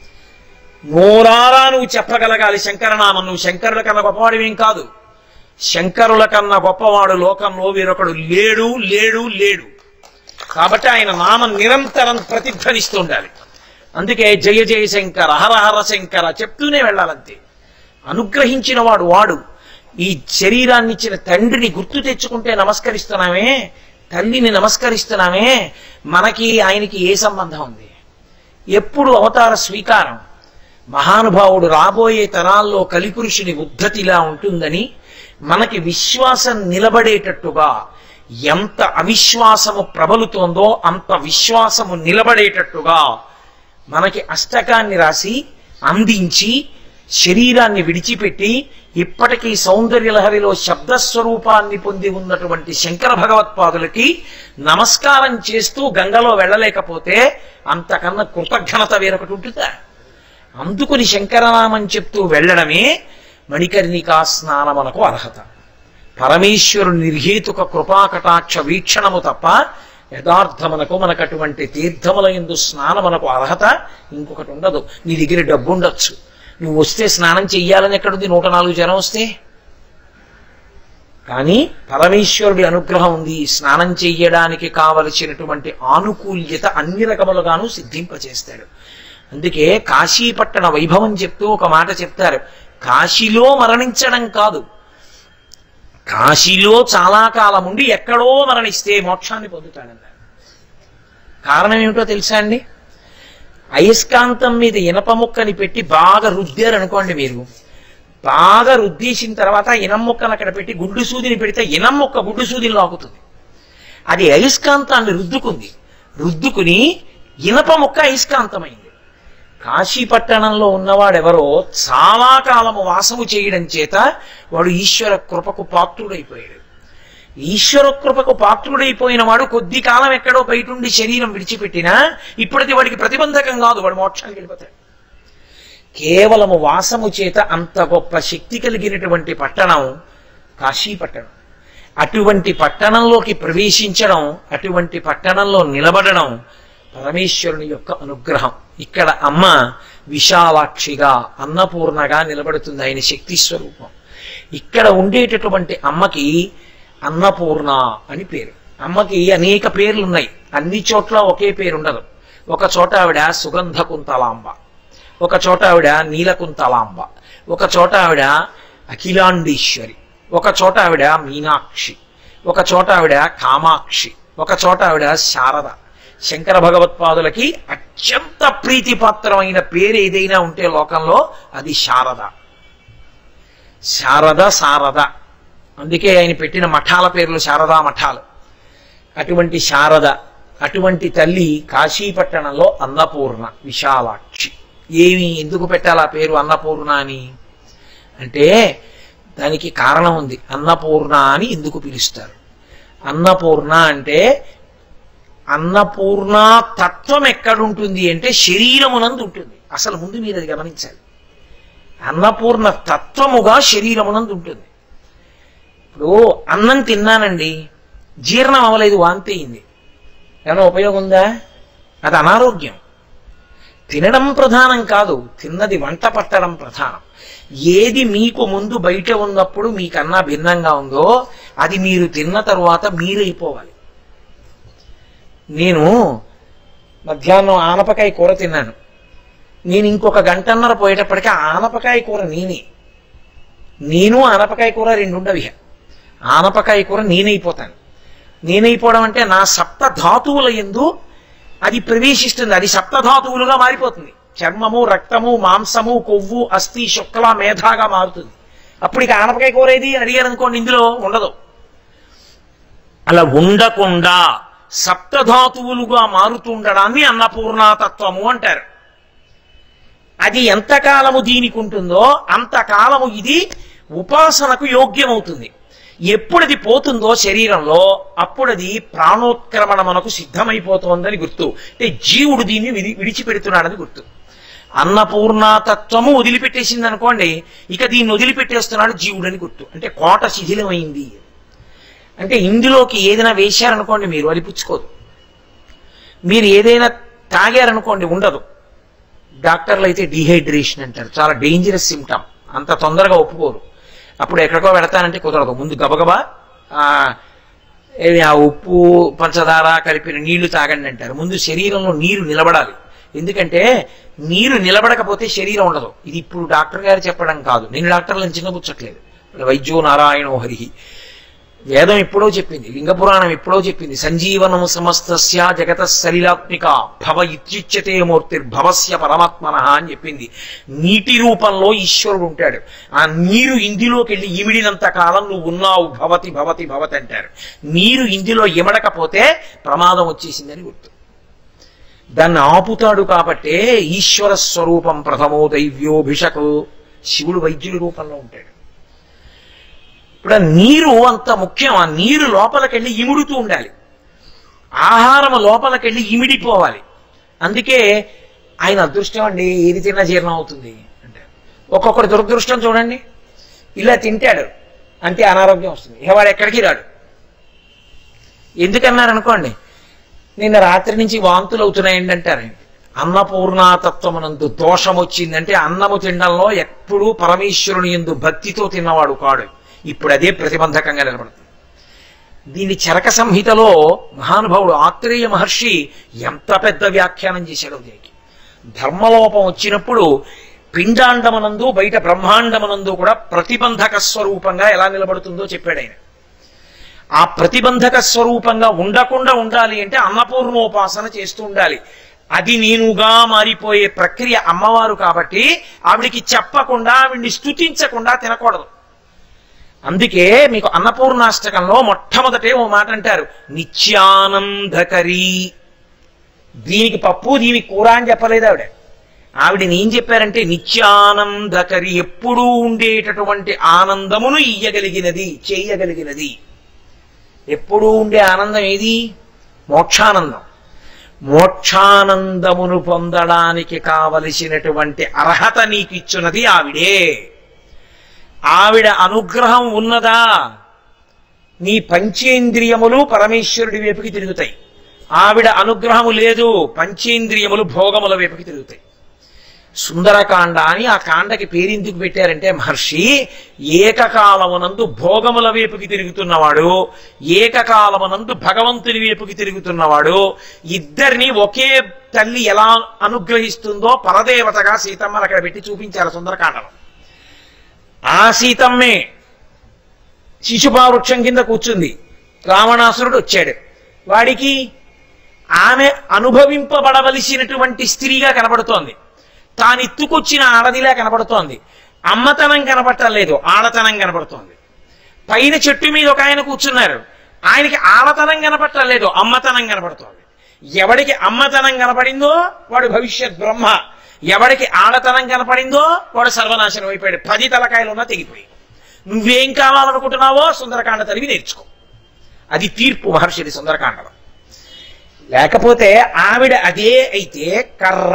నోరారా నువ్వు చెప్పగలగాలి శంకరనామం నువ్వు శంకరుల కన్నా గొప్పవాడివేం కాదు శంకరుల కన్నా గొప్పవాడు లోకంలో వేరొకడు లేడు లేడు లేడు కాబట్టి ఆయన నామం నిరంతరం ప్రతిధ్వనిస్తూ ఉండాలి అందుకే జయ జయ శంకర హర హర శంకర చెప్తూనే వెళ్ళాలంతే అనుగ్రహించిన వాడు వాడు ఈ శరీరాన్ని ఇచ్చిన తండ్రిని గుర్తు తెచ్చుకుంటే నమస్కరిస్తున్నామే తల్లిని నమస్కరిస్తున్నామే మనకి ఆయనకి ఏ సంబంధం ఉంది ఎప్పుడు అవతార స్వీకారం మహానుభావుడు రాబోయే తరాల్లో కలిపురుషుని ఉద్ధతిలా ఉంటుందని మనకి విశ్వాసం నిలబడేటట్టుగా ఎంత అవిశ్వాసము ప్రబలుతోందో అంత విశ్వాసము నిలబడేటట్టుగా మనకి అష్టకాన్ని రాసి అందించి శరీరాన్ని విడిచిపెట్టి ఇప్పటికీ సౌందర్యలహరిలో శబ్దస్వరూపాన్ని పొంది ఉన్నటువంటి శంకర భగవత్పాదులకి నమస్కారం చేస్తూ గంగలో వెళ్ళలేకపోతే అంతకన్నా కృతజ్ఞత వేరొకటి ఉంటుందా అందుకుని శంకరనామం చెప్తూ వెళ్ళడమే మణికర్ణికా స్నానమునకు అర్హత పరమేశ్వరుని నిర్హేతుక కృపాకటాక్ష వీక్షణము తప్ప యథార్థమునకు మనకు అటువంటి తీర్థముల ఎందు స్నానమునకు అర్హత ఇంకొకటి ఉండదు నీ దగ్గర డబ్బు ఉండొచ్చు నువ్వు వస్తే స్నానం చెయ్యాలని ఎక్కడుంది నూట నాలుగు జనం వస్తే కానీ పరమేశ్వరుడి అనుగ్రహం ఉంది స్నానం చెయ్యడానికి కావలసినటువంటి ఆనుకూల్యత అన్ని రకములుగాను సిద్ధింపచేస్తాడు అందుకే కాశీపట్టణ వైభవం చెప్తూ ఒక మాట చెప్తారు కాశీలో మరణించడం కాదు కాశీలో చాలా కాలం ఉండి ఎక్కడో మరణిస్తే మోక్షాన్ని పొందుతాడన్నారు కారణం ఏమిటో తెలుసా అండి అయస్కాంతం మీద ఇనప ముక్కని పెట్టి బాగా రుద్దారు అనుకోండి మీరు బాగా రుద్దేసిన తర్వాత ఆ ఇనం ముక్కను అక్కడ పెట్టి గుడ్డు సూదిని పెడితే ఇనం ముక్క గుడ్డు సూదిని లాగుతుంది అది అయస్కాంతాన్ని రుద్దుకుంది రుద్దుకుని ఇనప ముక్క అయస్కాంతమైంది కాశీపట్టణంలో ఉన్నవాడెవరో చాలా కాలము వాసము చేయడం చేత వాడు ఈశ్వర కృపకు పాత్రుడైపోయాడు ఈశ్వర కృపకు పాత్రుడైపోయిన వాడు కొద్ది కాలం ఎక్కడో బయటుండి శరీరం విడిచిపెట్టినా ఇప్పటిది వాడికి ప్రతిబంధకం కాదు వాడు మోక్షానికి వెళ్ళిపోతాడు కేవలము వాసము చేత అంత గొప్ప శక్తి కలిగినటువంటి పట్టణం కాశీపట్టణం అటువంటి పట్టణంలోకి ప్రవేశించడం అటువంటి పట్టణంలో నిలబడడం పరమేశ్వరుని యొక్క అనుగ్రహం ఇక్కడ అమ్మ విశాలాక్షిగా అన్నపూర్ణగా నిలబడుతుంది ఆయన శక్తి స్వరూపం ఇక్కడ ఉండేటటువంటి అమ్మకి అన్నపూర్ణ అని పేరు అమ్మకి అనేక పేర్లు ఉన్నాయి అన్ని చోట్ల ఒకే పేరు ఉండదు ఒక చోట ఆవిడ సుగంధ కుంతలాంబ ఒక చోట ఆవిడ నీలకుంతలాంబ ఒక చోట ఆవిడ అఖిలాండీశ్వరి ఒక చోట ఆవిడ మీనాక్షి ఒక చోట ఆవిడ కామాక్షి ఒక చోట ఆవిడ శారద శంకర భగవత్పాదులకి అత్యంత ప్రీతిపాత్రమైన పేరు ఏదైనా ఉంటే లోకంలో అది శారద శారద శారద అందుకే ఆయన పెట్టిన మఠాల పేర్లు శారదా మఠాలు అటువంటి శారద అటువంటి తల్లి కాశీపట్టణంలో అన్నపూర్ణ విశాలాక్షి ఏమి ఎందుకు పెట్టాలి ఆ పేరు అన్నపూర్ణ అని అంటే దానికి కారణం ఉంది అన్నపూర్ణ అని ఎందుకు పిలుస్తారు అన్నపూర్ణ అంటే అన్నపూర్ణ తత్వం ఎక్కడుంటుంది అంటే శరీరమునందు ఉంటుంది అసలు ముందు మీరు అది గమనించాలి అన్నపూర్ణ తత్వముగా శరీరమునందు ఉంటుంది ఇప్పుడు అన్నం తిన్నానండి జీర్ణం అవ్వలేదు వాంతి అయింది ఏమైనా ఉపయోగం ఉందా అది అనారోగ్యం తినడం ప్రధానం కాదు తిన్నది వంట పట్టడం ప్రధానం ఏది మీకు ముందు బయట ఉన్నప్పుడు మీకన్నా భిన్నంగా ఉందో అది మీరు తిన్న తర్వాత మీరైపోవాలి నేను మధ్యాహ్నం ఆనపకాయ కూర తిన్నాను నేను ఇంకొక గంటన్నర పోయేటప్పటికీ ఆ ఆనపకాయ కూర నేనే నేను ఆనపకాయ కూర రెండు ఉండవి ఆనపకాయ కూర నేనైపోతాను నేనైపోవడం అంటే నా సప్త ధాతువుల ఎందు అది ప్రవేశిస్తుంది అది సప్త ధాతువులుగా మారిపోతుంది చర్మము రక్తము మాంసము కొవ్వు అస్థి శుక్ల మేధాగా మారుతుంది అప్పుడు ఇక ఆనపకాయ కూర ఏది అని అడిగారు అనుకోండి ఇందులో ఉండదు అలా ఉండకుండా సప్తధాతువులుగా మారుతుండడాన్ని అన్నపూర్ణాతత్వము అంటారు అది ఎంతకాలము దీనికి ఉంటుందో అంతకాలము ఇది ఉపాసనకు యోగ్యమవుతుంది ఎప్పుడు అది పోతుందో శరీరంలో అప్పుడు అది ప్రాణోత్క్రమణ మనకు సిద్ధమైపోతోందని గుర్తు అంటే జీవుడు దీన్ని విడి విడిచిపెడుతున్నాడని గుర్తు అన్నపూర్ణాతత్వము వదిలిపెట్టేసింది అనుకోండి ఇక దీన్ని వదిలిపెట్టేస్తున్నాడు జీవుడని గుర్తు అంటే కోట శిథిలమైంది అంటే ఇందులోకి ఏదైనా వేశారనుకోండి మీరు అది పుచ్చుకోదు మీరు ఏదైనా తాగారనుకోండి ఉండదు డాక్టర్లు అయితే డిహైడ్రేషన్ అంటారు చాలా డేంజరస్ సిమ్టమ్ అంత తొందరగా ఒప్పుకోరు అప్పుడు ఎక్కడికో పెడతానంటే కుదరదు ముందు గబగబా ఆ, ఏది ఆ ఉప్పు పంచదార కలిపిన నీళ్లు తాగండి అంటారు ముందు శరీరంలో నీరు నిలబడాలి ఎందుకంటే నీరు నిలబడకపోతే శరీరం ఉండదు ఇది ఇప్పుడు డాక్టర్ గారు చెప్పడం కాదు నేను డాక్టర్లను చిన్నపుచ్చట్లేదు వైద్యో నారాయణో హరి వేదం ఎప్పుడో చెప్పింది లింగ పురాణం ఎప్పుడో చెప్పింది సంజీవనం సమస్తస్య జగత సలిలాత్మిక భవ ఇత్యుచ్యతే మూర్తిర్భవస్య పరమాత్మన అని చెప్పింది నీటి రూపంలో ఈశ్వరుడు ఉంటాడు ఆ నీరు ఇందులోకి వెళ్ళి ఇమిడినంత కాలం నువ్వు ఉన్నావు భవతి భవతి భవతి అంటారు నీరు ఇందులో ఇమడకపోతే ప్రమాదం వచ్చేసిందని గుర్తు దాన్ని ఆపుతాడు కాబట్టే ఈశ్వర స్వరూపం ప్రథమో దైవ్యోభిషకు శివుడు వైద్యుడి రూపంలో ఉంటాడు ఇప్పుడు ఆ నీరు అంత ముఖ్యం ఆ నీరు లోపలికెళ్ళి ఇముడుతూ ఉండాలి ఆహారం లోపలికెళ్ళి ఇమిడిపోవాలి అందుకే ఆయన అదృష్టం అండి ఏది తిన్నా జీర్ణం అవుతుంది అంటే ఒక్కొక్కటి దురదృష్టం చూడండి ఇలా తింటాడు అంతే అనారోగ్యం వస్తుంది ఇక వాడు ఎక్కడికి రాడు ఎందుకన్నారు అనుకోండి నిన్న రాత్రి నుంచి వాంతులు అవుతున్నాయండి అంటారు అన్నపూర్ణాతత్వమునందు దోషం వచ్చిందంటే అన్నము తినడంలో ఎప్పుడూ పరమేశ్వరుని ఎందు భక్తితో తిన్నవాడు కాడు ఇప్పుడు అదే ప్రతిబంధకంగా నిలబడుతుంది దీని చరక సంహితలో మహానుభావుడు ఆత్రేయ మహర్షి ఎంత పెద్ద వ్యాఖ్యానం చేశాడో దీనికి ధర్మలోపం వచ్చినప్పుడు పిండాండమనందు బయట బ్రహ్మాండమనందు కూడా ప్రతిబంధక స్వరూపంగా ఎలా నిలబడుతుందో చెప్పాడు ఆయన ఆ ప్రతిబంధక స్వరూపంగా ఉండకుండా ఉండాలి అంటే అన్నపూర్ణోపాసన చేస్తూ ఉండాలి అది నేనుగా మారిపోయే ప్రక్రియ అమ్మవారు కాబట్టి ఆవిడికి చెప్పకుండా ఆవిడ్ని స్తుతించకుండా తినకూడదు అందుకే మీకు అన్నపూర్ణాష్టకంలో మొట్టమొదటే ఓ మాట అంటారు నిత్యానందకరి దీనికి పప్పు దీనికి కూర అని చెప్పలేదు ఆవిడ ఆవిడని ఏం చెప్పారంటే నిత్యానందకరి ఎప్పుడూ ఉండేటటువంటి ఆనందమును ఇయ్యగలిగినది చేయగలిగినది ఎప్పుడూ ఉండే ఆనందం ఏది మోక్షానందం మోక్షానందమును పొందడానికి కావలసినటువంటి అర్హత నీకు ఇచ్చున్నది ఆవిడే ఆవిడ అనుగ్రహం ఉన్నదా నీ పంచేంద్రియములు పరమేశ్వరుడి వైపుకి తిరుగుతాయి ఆవిడ అనుగ్రహము లేదు పంచేంద్రియములు భోగముల వైపుకి తిరుగుతాయి సుందరకాండ అని ఆ కాండకి పేరెందుకు పెట్టారంటే మహర్షి ఏకకాలమునందు భోగముల వైపుకి తిరుగుతున్నవాడు ఏకకాలమునందు భగవంతుని వైపుకి తిరుగుతున్నవాడు ఇద్దరిని ఒకే తల్లి ఎలా అనుగ్రహిస్తుందో పరదేవతగా సీతమ్మని అక్కడ పెట్టి చూపించారు సుందరకాండలో ఆ సీతమ్మే శిశుపా వృక్షం కింద కూర్చుంది రావణాసురుడు వచ్చాడు వాడికి ఆమె అనుభవింపబడవలసినటువంటి స్త్రీగా కనబడుతోంది తాను ఎత్తుకొచ్చిన ఆడదిలా కనబడుతోంది అమ్మతనం కనబడటలేదు ఆడతనం కనబడుతోంది పైన చెట్టు మీద ఒక ఆయన కూర్చున్నారు ఆయనకి ఆడతనం కనపట్టలేదు అమ్మతనం కనపడుతోంది ఎవడికి అమ్మతనం కనపడిందో వాడు భవిష్యత్ బ్రహ్మ ఎవడికి ఆడతనం కనపడిందో వాడు సర్వనాశనం అయిపోయాడు పది తలకాయలు ఉన్నా తెగిపోయి నువ్వేం కావాలనుకుంటున్నావో సుందరకాండ తరివి నేర్చుకో అది తీర్పు మహర్షిది సుందరకాండలో లేకపోతే ఆవిడ అదే అయితే కర్ర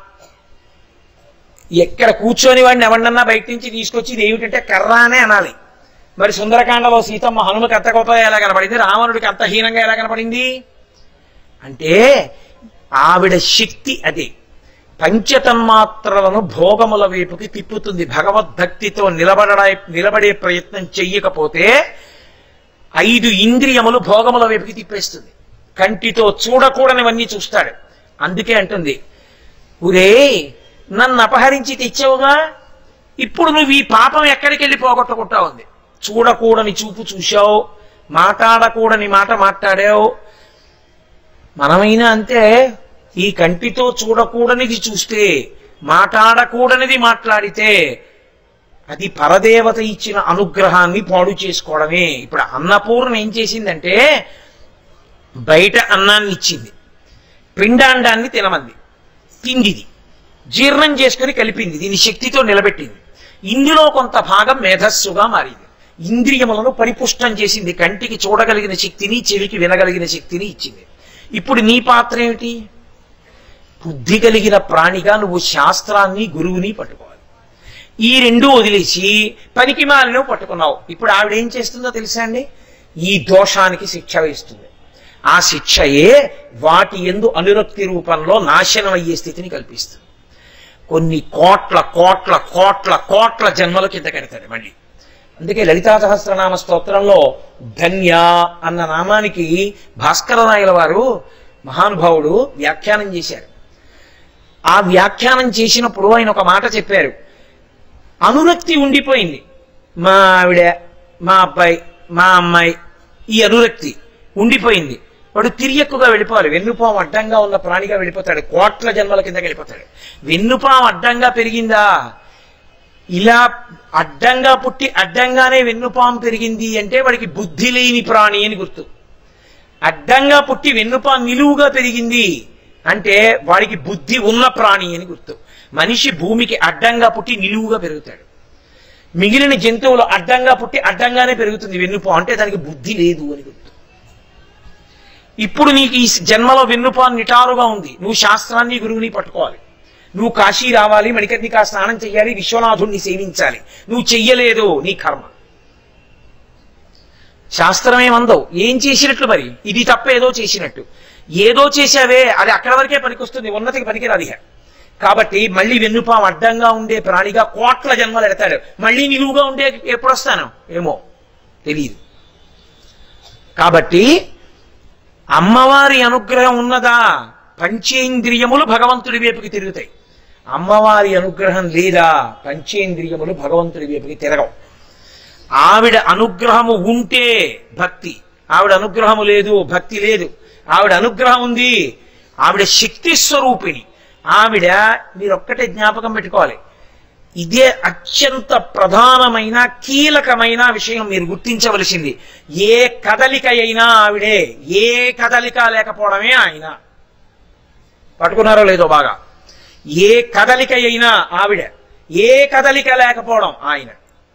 ఎక్కడ కూర్చొని వాడిని ఎవరినన్నా బయట నుంచి తీసుకొచ్చి ఇది ఏమిటంటే కర్ర అనే అనాలి మరి సుందరకాండలో సీతమ్మ హనుమకి అంత గొప్పగా ఎలా కనపడింది రావణుడికి అంత హీనంగా ఎలా కనపడింది అంటే ఆవిడ శక్తి అదే పంచతన్మాత్రలను భోగముల వైపుకి తిప్పుతుంది భగవద్భక్తితో నిలబడ నిలబడే ప్రయత్నం చెయ్యకపోతే ఐదు ఇంద్రియములు భోగముల వైపుకి తిప్పేస్తుంది కంటితో చూడకూడనివన్నీ చూస్తాడు అందుకే అంటుంది ఊరే నన్ను అపహరించి తెచ్చావుగా ఇప్పుడు నువ్వు ఈ పాపం ఎక్కడికి వెళ్ళి పోగొట్టుకుంటా ఉంది చూడకూడని చూపు చూశావు మాట్లాడకూడని మాట మాట్లాడావు మనమైనా అంతే ఈ కంటితో చూడకూడనిది చూస్తే మాట్లాడకూడనిది మాట్లాడితే అది పరదేవత ఇచ్చిన అనుగ్రహాన్ని పాడు చేసుకోవడమే ఇప్పుడు అన్నపూర్ణ ఏం చేసిందంటే బయట అన్నాన్ని ఇచ్చింది పిండాండాన్ని తినమంది తిండిది జీర్ణం చేసుకుని కలిపింది దీని శక్తితో నిలబెట్టింది ఇందులో కొంత భాగం మేధస్సుగా మారింది ఇంద్రియములను పరిపుష్టం చేసింది కంటికి చూడగలిగిన శక్తిని చెవికి వినగలిగిన శక్తిని ఇచ్చింది ఇప్పుడు నీ పాత్ర ఏమిటి బుద్ధి కలిగిన ప్రాణిగా నువ్వు శాస్త్రాన్ని గురువుని పట్టుకోవాలి ఈ రెండు వదిలేసి పనికి మాలినవు పట్టుకున్నావు ఇప్పుడు ఆవిడ ఏం చేస్తుందో తెలుసా అండి ఈ దోషానికి శిక్ష వేస్తుంది ఆ శిక్షయే వాటి ఎందు అనురక్తి రూపంలో నాశనం అయ్యే స్థితిని కల్పిస్తుంది కొన్ని కోట్ల కోట్ల కోట్ల కోట్ల జన్మల కింద కడతాడు మళ్ళీ అందుకే లలితా సహస్రనామ స్తోత్రంలో ధన్య అన్న నామానికి భాస్కర నాయుల వారు మహానుభావుడు వ్యాఖ్యానం చేశారు ఆ వ్యాఖ్యానం చేసినప్పుడు ఆయన ఒక మాట చెప్పారు అనురక్తి ఉండిపోయింది మా ఆవిడ మా అబ్బాయి మా అమ్మాయి ఈ అనురక్తి ఉండిపోయింది వాడు తిరియక్కుగా వెళ్ళిపోవాలి వెన్నుపాం అడ్డంగా ఉన్న ప్రాణిగా వెళ్ళిపోతాడు కోట్ల జన్మల కింద వెళ్ళిపోతాడు వెన్నుపాం అడ్డంగా పెరిగిందా ఇలా అడ్డంగా పుట్టి అడ్డంగానే వెన్నుపాం పెరిగింది అంటే వాడికి బుద్ధి లేని ప్రాణి అని గుర్తు అడ్డంగా పుట్టి వెన్నుపాం నిలువుగా పెరిగింది అంటే వాడికి బుద్ధి ఉన్న ప్రాణి అని గుర్తు మనిషి భూమికి అడ్డంగా పుట్టి నిలువుగా పెరుగుతాడు మిగిలిన జంతువులు అడ్డంగా పుట్టి అడ్డంగానే పెరుగుతుంది వెన్నుపాం అంటే దానికి బుద్ధి లేదు అని గుర్తు ఇప్పుడు నీకు ఈ జన్మలో వెన్నుపాం నిటారుగా ఉంది నువ్వు శాస్త్రాన్ని గురువుని పట్టుకోవాలి నువ్వు కాశీ రావాలి మణికర్ణికా స్నానం చెయ్యాలి విశ్వనాథుణ్ణి సేవించాలి నువ్వు చెయ్యలేదు నీ కర్మ శాస్త్రం ఏమందవు ఏం చేసినట్లు మరి ఇది తప్ప ఏదో చేసినట్టు ఏదో చేశావే అది అక్కడ వరకే పనికొస్తుంది ఉన్నతికి పనికిరాదు ఇక కాబట్టి మళ్ళీ వెన్నుపాం అడ్డంగా ఉండే ప్రాణిగా కోట్ల జన్మలు ఎడతాడు మళ్ళీ నిలువుగా ఉండే ఎప్పుడు వస్తాను ఏమో తెలియదు కాబట్టి అమ్మవారి అనుగ్రహం ఉన్నదా పంచేంద్రియములు భగవంతుడి వైపుకి తిరుగుతాయి అమ్మవారి అనుగ్రహం లేదా పంచేంద్రియములు భగవంతుడి వైపుకి తిరగవు ఆవిడ అనుగ్రహము ఉంటే భక్తి ఆవిడ అనుగ్రహము లేదు భక్తి లేదు ఆవిడ అనుగ్రహం ఉంది ఆవిడ శక్తి స్వరూపిణి ఆవిడ మీరు ఒక్కటే జ్ఞాపకం పెట్టుకోవాలి ఇదే అత్యంత ప్రధానమైన కీలకమైన విషయం మీరు గుర్తించవలసింది ఏ కదలిక అయినా ఆవిడే ఏ కదలిక లేకపోవడమే ఆయన పట్టుకున్నారో లేదో బాగా ఏ కదలిక అయినా ఆవిడ ఏ కదలిక లేకపోవడం ఆయన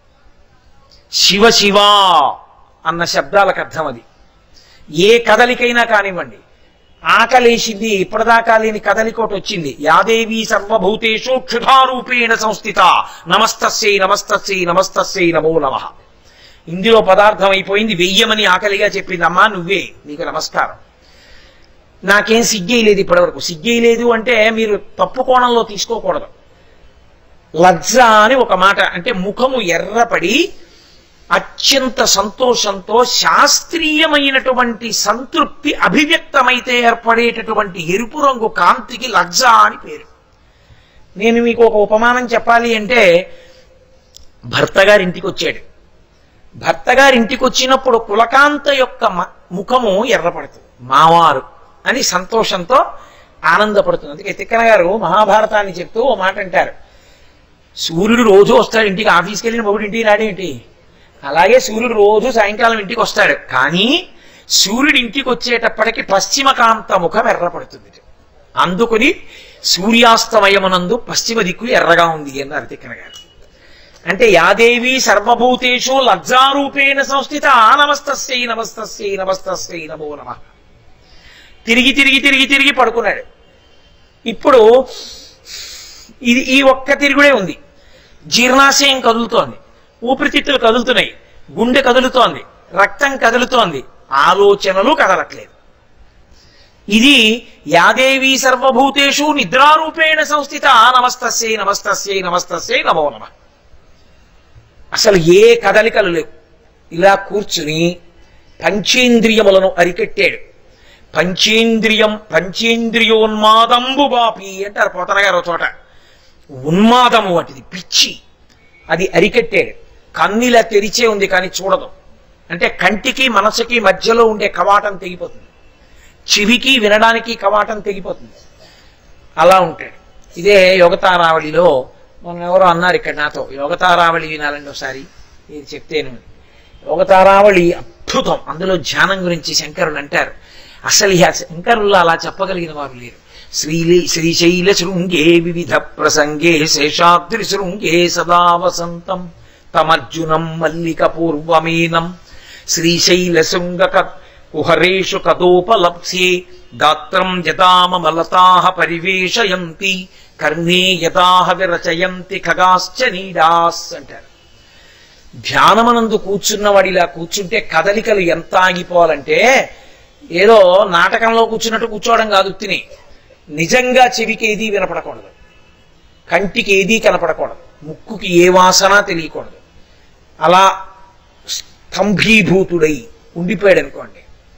శివ శివ అన్న శబ్దాలకు అర్థం అది ఏ కదలికైనా కానివ్వండి ఆకలేసింది ఇప్పటిదాకా లేని కదలికోటి వచ్చింది యాదేవి సర్వభూతేషు క్షుధారూపేణ సంస్థిత నమస్తస్యై నమస్తస్యై నమస్తస్యై నమో నమ ఇందులో పదార్థం అయిపోయింది వెయ్యమని ఆకలిగా చెప్పింది అమ్మా నువ్వే నీకు నమస్కారం నాకేం సిగ్గేయలేదు ఇప్పటివరకు సిగ్గేయలేదు అంటే మీరు తప్పు కోణంలో తీసుకోకూడదు లజ్జ అని ఒక మాట అంటే ముఖము ఎర్రపడి అత్యంత సంతోషంతో శాస్త్రీయమైనటువంటి సంతృప్తి అభివ్యక్తమైతే ఏర్పడేటటువంటి ఎరుపు రంగు కాంతికి లజ్జ అని పేరు నేను మీకు ఒక ఉపమానం చెప్పాలి అంటే భర్త గారి ఇంటికి వచ్చాడు భర్త గారి ఇంటికి వచ్చినప్పుడు కులకాంత యొక్క మ- ముఖము ఎర్రపడుతుంది మావారు అని సంతోషంతో ఆనందపడుతుంది అందుకే తిక్కన గారు మహాభారతాన్ని చెప్తూ ఓ మాట అంటారు సూర్యుడు రోజు వస్తాడు ఇంటికి ఆఫీస్కి వెళ్ళిన మొగుడు ఇంటికి రాడేంటి అలాగే సూర్యుడు రోజు సాయంకాలం ఇంటికి వస్తాడు కానీ సూర్యుడు ఇంటికి వచ్చేటప్పటికి పశ్చిమ కాంత ముఖం ఎర్రపడుతుంది అందుకుని సూర్యాస్తమయమునందు పశ్చిమ దిక్కు ఎర్రగా ఉంది అన్నారు తిక్కన గారు అంటే యాదేవి సర్వభూతేషు లజ్జారూపేణ సంస్థిత నమస్తస్యై నమస్తస్యై నమస్తస్యై నమో నమ తిరిగి తిరిగి తిరిగి తిరిగి పడుకున్నాడు ఇప్పుడు ఇది ఈ ఒక్క తిరుగుడే ఉంది జీర్ణాశయం కదులుతోంది ఊపిరితిత్తులు కదులుతున్నాయి గుండె కదులుతోంది రక్తం కదులుతోంది ఆలోచనలు కదలట్లేదు ఇది యాదేవి సర్వభూతేషు నిద్రారూపేణ సంస్థిత నమస్తస్యై నమస్తస్యై నమస్తస్యై నమో నమ అసలు ఏ కదలికలు లేవు ఇలా కూర్చుని పంచేంద్రియములను అరికెట్టాడు పంచేంద్రియం పంచేంద్రియోన్మాదంబు బాపి అంటారు పోతన గారు ఒక చోట ఉన్మాదము వాటిది పిచ్చి అది అరికెట్టాడు కన్నిలా తెరిచే ఉంది కానీ చూడదు అంటే కంటికి మనసుకి మధ్యలో ఉండే కవాటం తెగిపోతుంది చెవికి వినడానికి కవాటం తెగిపోతుంది అలా ఉంటాడు ఇదే యోగతారావళిలో మొన్న ఎవరో అన్నారు ఇక్కడ నాతో యోగతారావళి వినాలండి ఒకసారి ఇది చెప్తేను యోగతారావళి అద్భుతం అందులో ధ్యానం గురించి శంకరులు అంటారు అసలు ఈ శంకరుల్లో అలా చెప్పగలిగిన వారు లేరు శ్రీలి శ్రీశైల శృంగే వివిధ ప్రసంగే శేషాద్రి శృంగే సదా వసంతం తమర్జునం మల్లిక పూర్వమేనం శ్రీశైల శృంగక కుహరేషు కదోపలప్స్యే గాత్రం యదామలతాహ పరివేషయంతి కర్ణే యదాహ విరచయంతి ఖగాశ్చ నీడాస్ అంటారు ధ్యానమనందు కూర్చున్నవాడు ఇలా కూర్చుంటే కదలికలు ఎంత ఆగిపోవాలంటే ఏదో నాటకంలో కూర్చున్నట్టు కూర్చోవడం కాదు తిని నిజంగా చెవికి ఏదీ వినపడకూడదు కంటికి ఏదీ కనపడకూడదు ముక్కుకి ఏ వాసన తెలియకూడదు అలా స్తంభీభూతుడై ఉండిపోయాడు అనుకోండి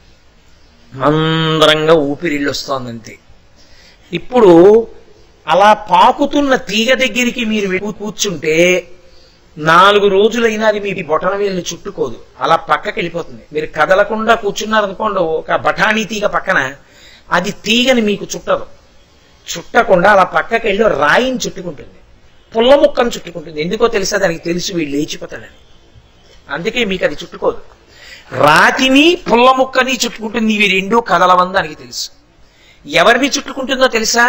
మందరంగా ఊపిరిళ్ళు వస్తోందంతే ఇప్పుడు అలా పాకుతున్న తీగ దగ్గరికి మీరు వెళ్ళి కూర్చుంటే నాలుగు రోజులైనా అది మీ బొటన వేలు చుట్టుకోదు అలా పక్కకి వెళ్ళిపోతుంది మీరు కదలకుండా కూర్చున్నారనుకోండి ఒక బఠానీ తీగ పక్కన అది తీగని మీకు చుట్టదు చుట్టకుండా అలా పక్కకి వెళ్ళి రాయిని చుట్టుకుంటుంది పుల్ల ముక్కను చుట్టుకుంటుంది ఎందుకో తెలుసా దానికి తెలుసు వీళ్ళు లేచిపోతాడని అందుకే మీకు అది చుట్టుకోదు రాతిని పుల్ల ముక్కని చుట్టుకుంటుంది ఇవి రెండు కదలవని దానికి తెలుసు ఎవరిని చుట్టుకుంటుందో తెలుసా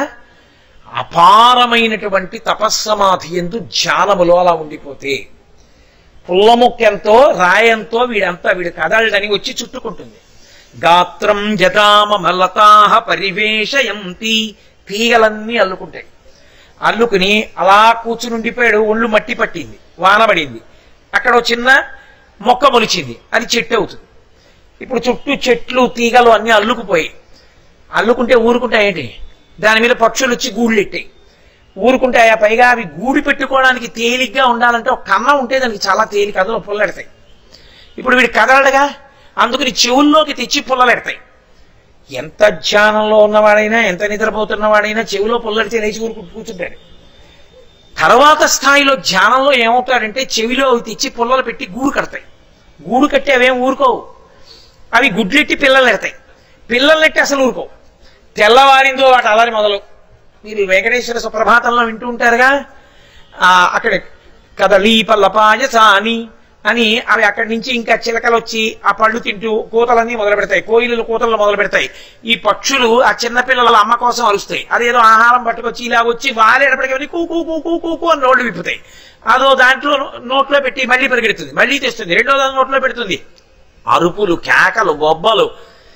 అపారమైనటువంటి తపస్సమాధి ఎందు ధ్యానములో అలా ఉండిపోతే పుల్లముక్కెంతో రాయంతో వీడంతా వీడు కదలడని వచ్చి చుట్టుకుంటుంది గాత్రం జటామ మలతాహ పరివేషయంతి తీగలన్నీ అల్లుకుంటాయి అల్లుకుని అలా కూర్చుని ఉండిపోయాడు ఒళ్ళు మట్టి పట్టింది వానబడింది అక్కడ ఓ చిన్న మొక్క మొలిచింది అది చెట్టు అవుతుంది ఇప్పుడు చుట్టూ చెట్లు తీగలు అన్నీ అల్లుకుపోయి అల్లుకుంటే ఊరుకుంటాయేంటి దాని మీద పక్షులు వచ్చి గూళ్ళు ఎట్టాయి ఊరుకుంటాయా పైగా అవి గూడు పెట్టుకోవడానికి తేలిగ్గా ఉండాలంటే ఒక కన్న ఉంటే దానికి చాలా తేలిక అందులో పుల్లెడతాయి ఇప్పుడు వీడు కదలడగా అందుకని చెవుల్లోకి తెచ్చి పుల్లలెడతాయి ఎంత ధ్యానంలో ఉన్నవాడైనా ఎంత నిద్రపోతున్నవాడైనా చెవిలో పుల్లడితే లేచి ఊరుకు కూర్చుంటాడు తర్వాత స్థాయిలో ధ్యానంలో ఏమవుతాడంటే చెవిలో అవి తెచ్చి పుల్లలు పెట్టి గూడు కడతాయి గూడు కట్టి అవేం ఊరుకోవు అవి గుడ్లెట్టి పిల్లలు ఎడతాయి పిల్లలెట్టి అసలు ఊరుకోవు తెల్లవారిందో వాటి అలరి మొదలు మీరు వెంకటేశ్వర సుప్రభాతంలో వింటూ ఉంటారుగా ఆ అక్కడ కదలీపల్లపాయ సాని అని అవి అక్కడి నుంచి ఇంకా చిలకలు వచ్చి ఆ పళ్ళు తింటూ కూతలన్నీ మొదలు పెడతాయి కోయిలు కూతలు మొదలు పెడతాయి ఈ పక్షులు ఆ చిన్న పిల్లల అమ్మ కోసం అరుస్తాయి అదేదో ఆహారం పట్టుకొచ్చి ఇలా వచ్చి వాలేటప్పటికీ కూ కూ కూ కూ కూ కూ అని నోళ్ళు విప్పుతాయి అదో దాంట్లో నోట్లో పెట్టి మళ్ళీ పరిగెడుతుంది మళ్ళీ తెస్తుంది రెండో దాని నోట్లో పెడుతుంది అరుపులు కేకలు బొబ్బలు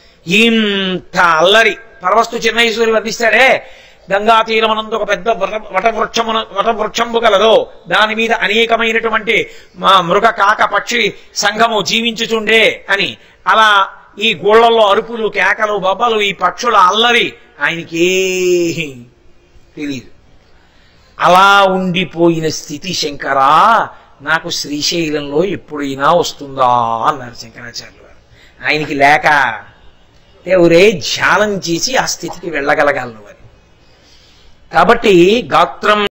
ఇంత అల్లరి పరవస్తు చిన్నయేశ్వరి వర్ణిస్తాడే గంగా తీరమనందు ఒక పెద్ద వట- వటవృక్షమున వటవృక్షంబు కలదో దాని మీద అనేకమైనటువంటి మా మృగ కాక పక్షి సంఘము జీవించుచుండే అని అలా ఈ గోళ్లలో అరుపులు కేకలు బొబ్బలు ఈ పక్షుల అల్లరి ఆయనకి ఏ తెలియదు అలా ఉండిపోయిన స్థితి శంకరా నాకు శ్రీశైలంలో ఎప్పుడైనా వస్తుందా అన్నారు శంకరాచార్యులు గారు ఆయనకి లేక ఎవరే ధ్యానం చేసి ఆ స్థితికి వెళ్ళగలగాలను వారి కాబట్టి గాత్రం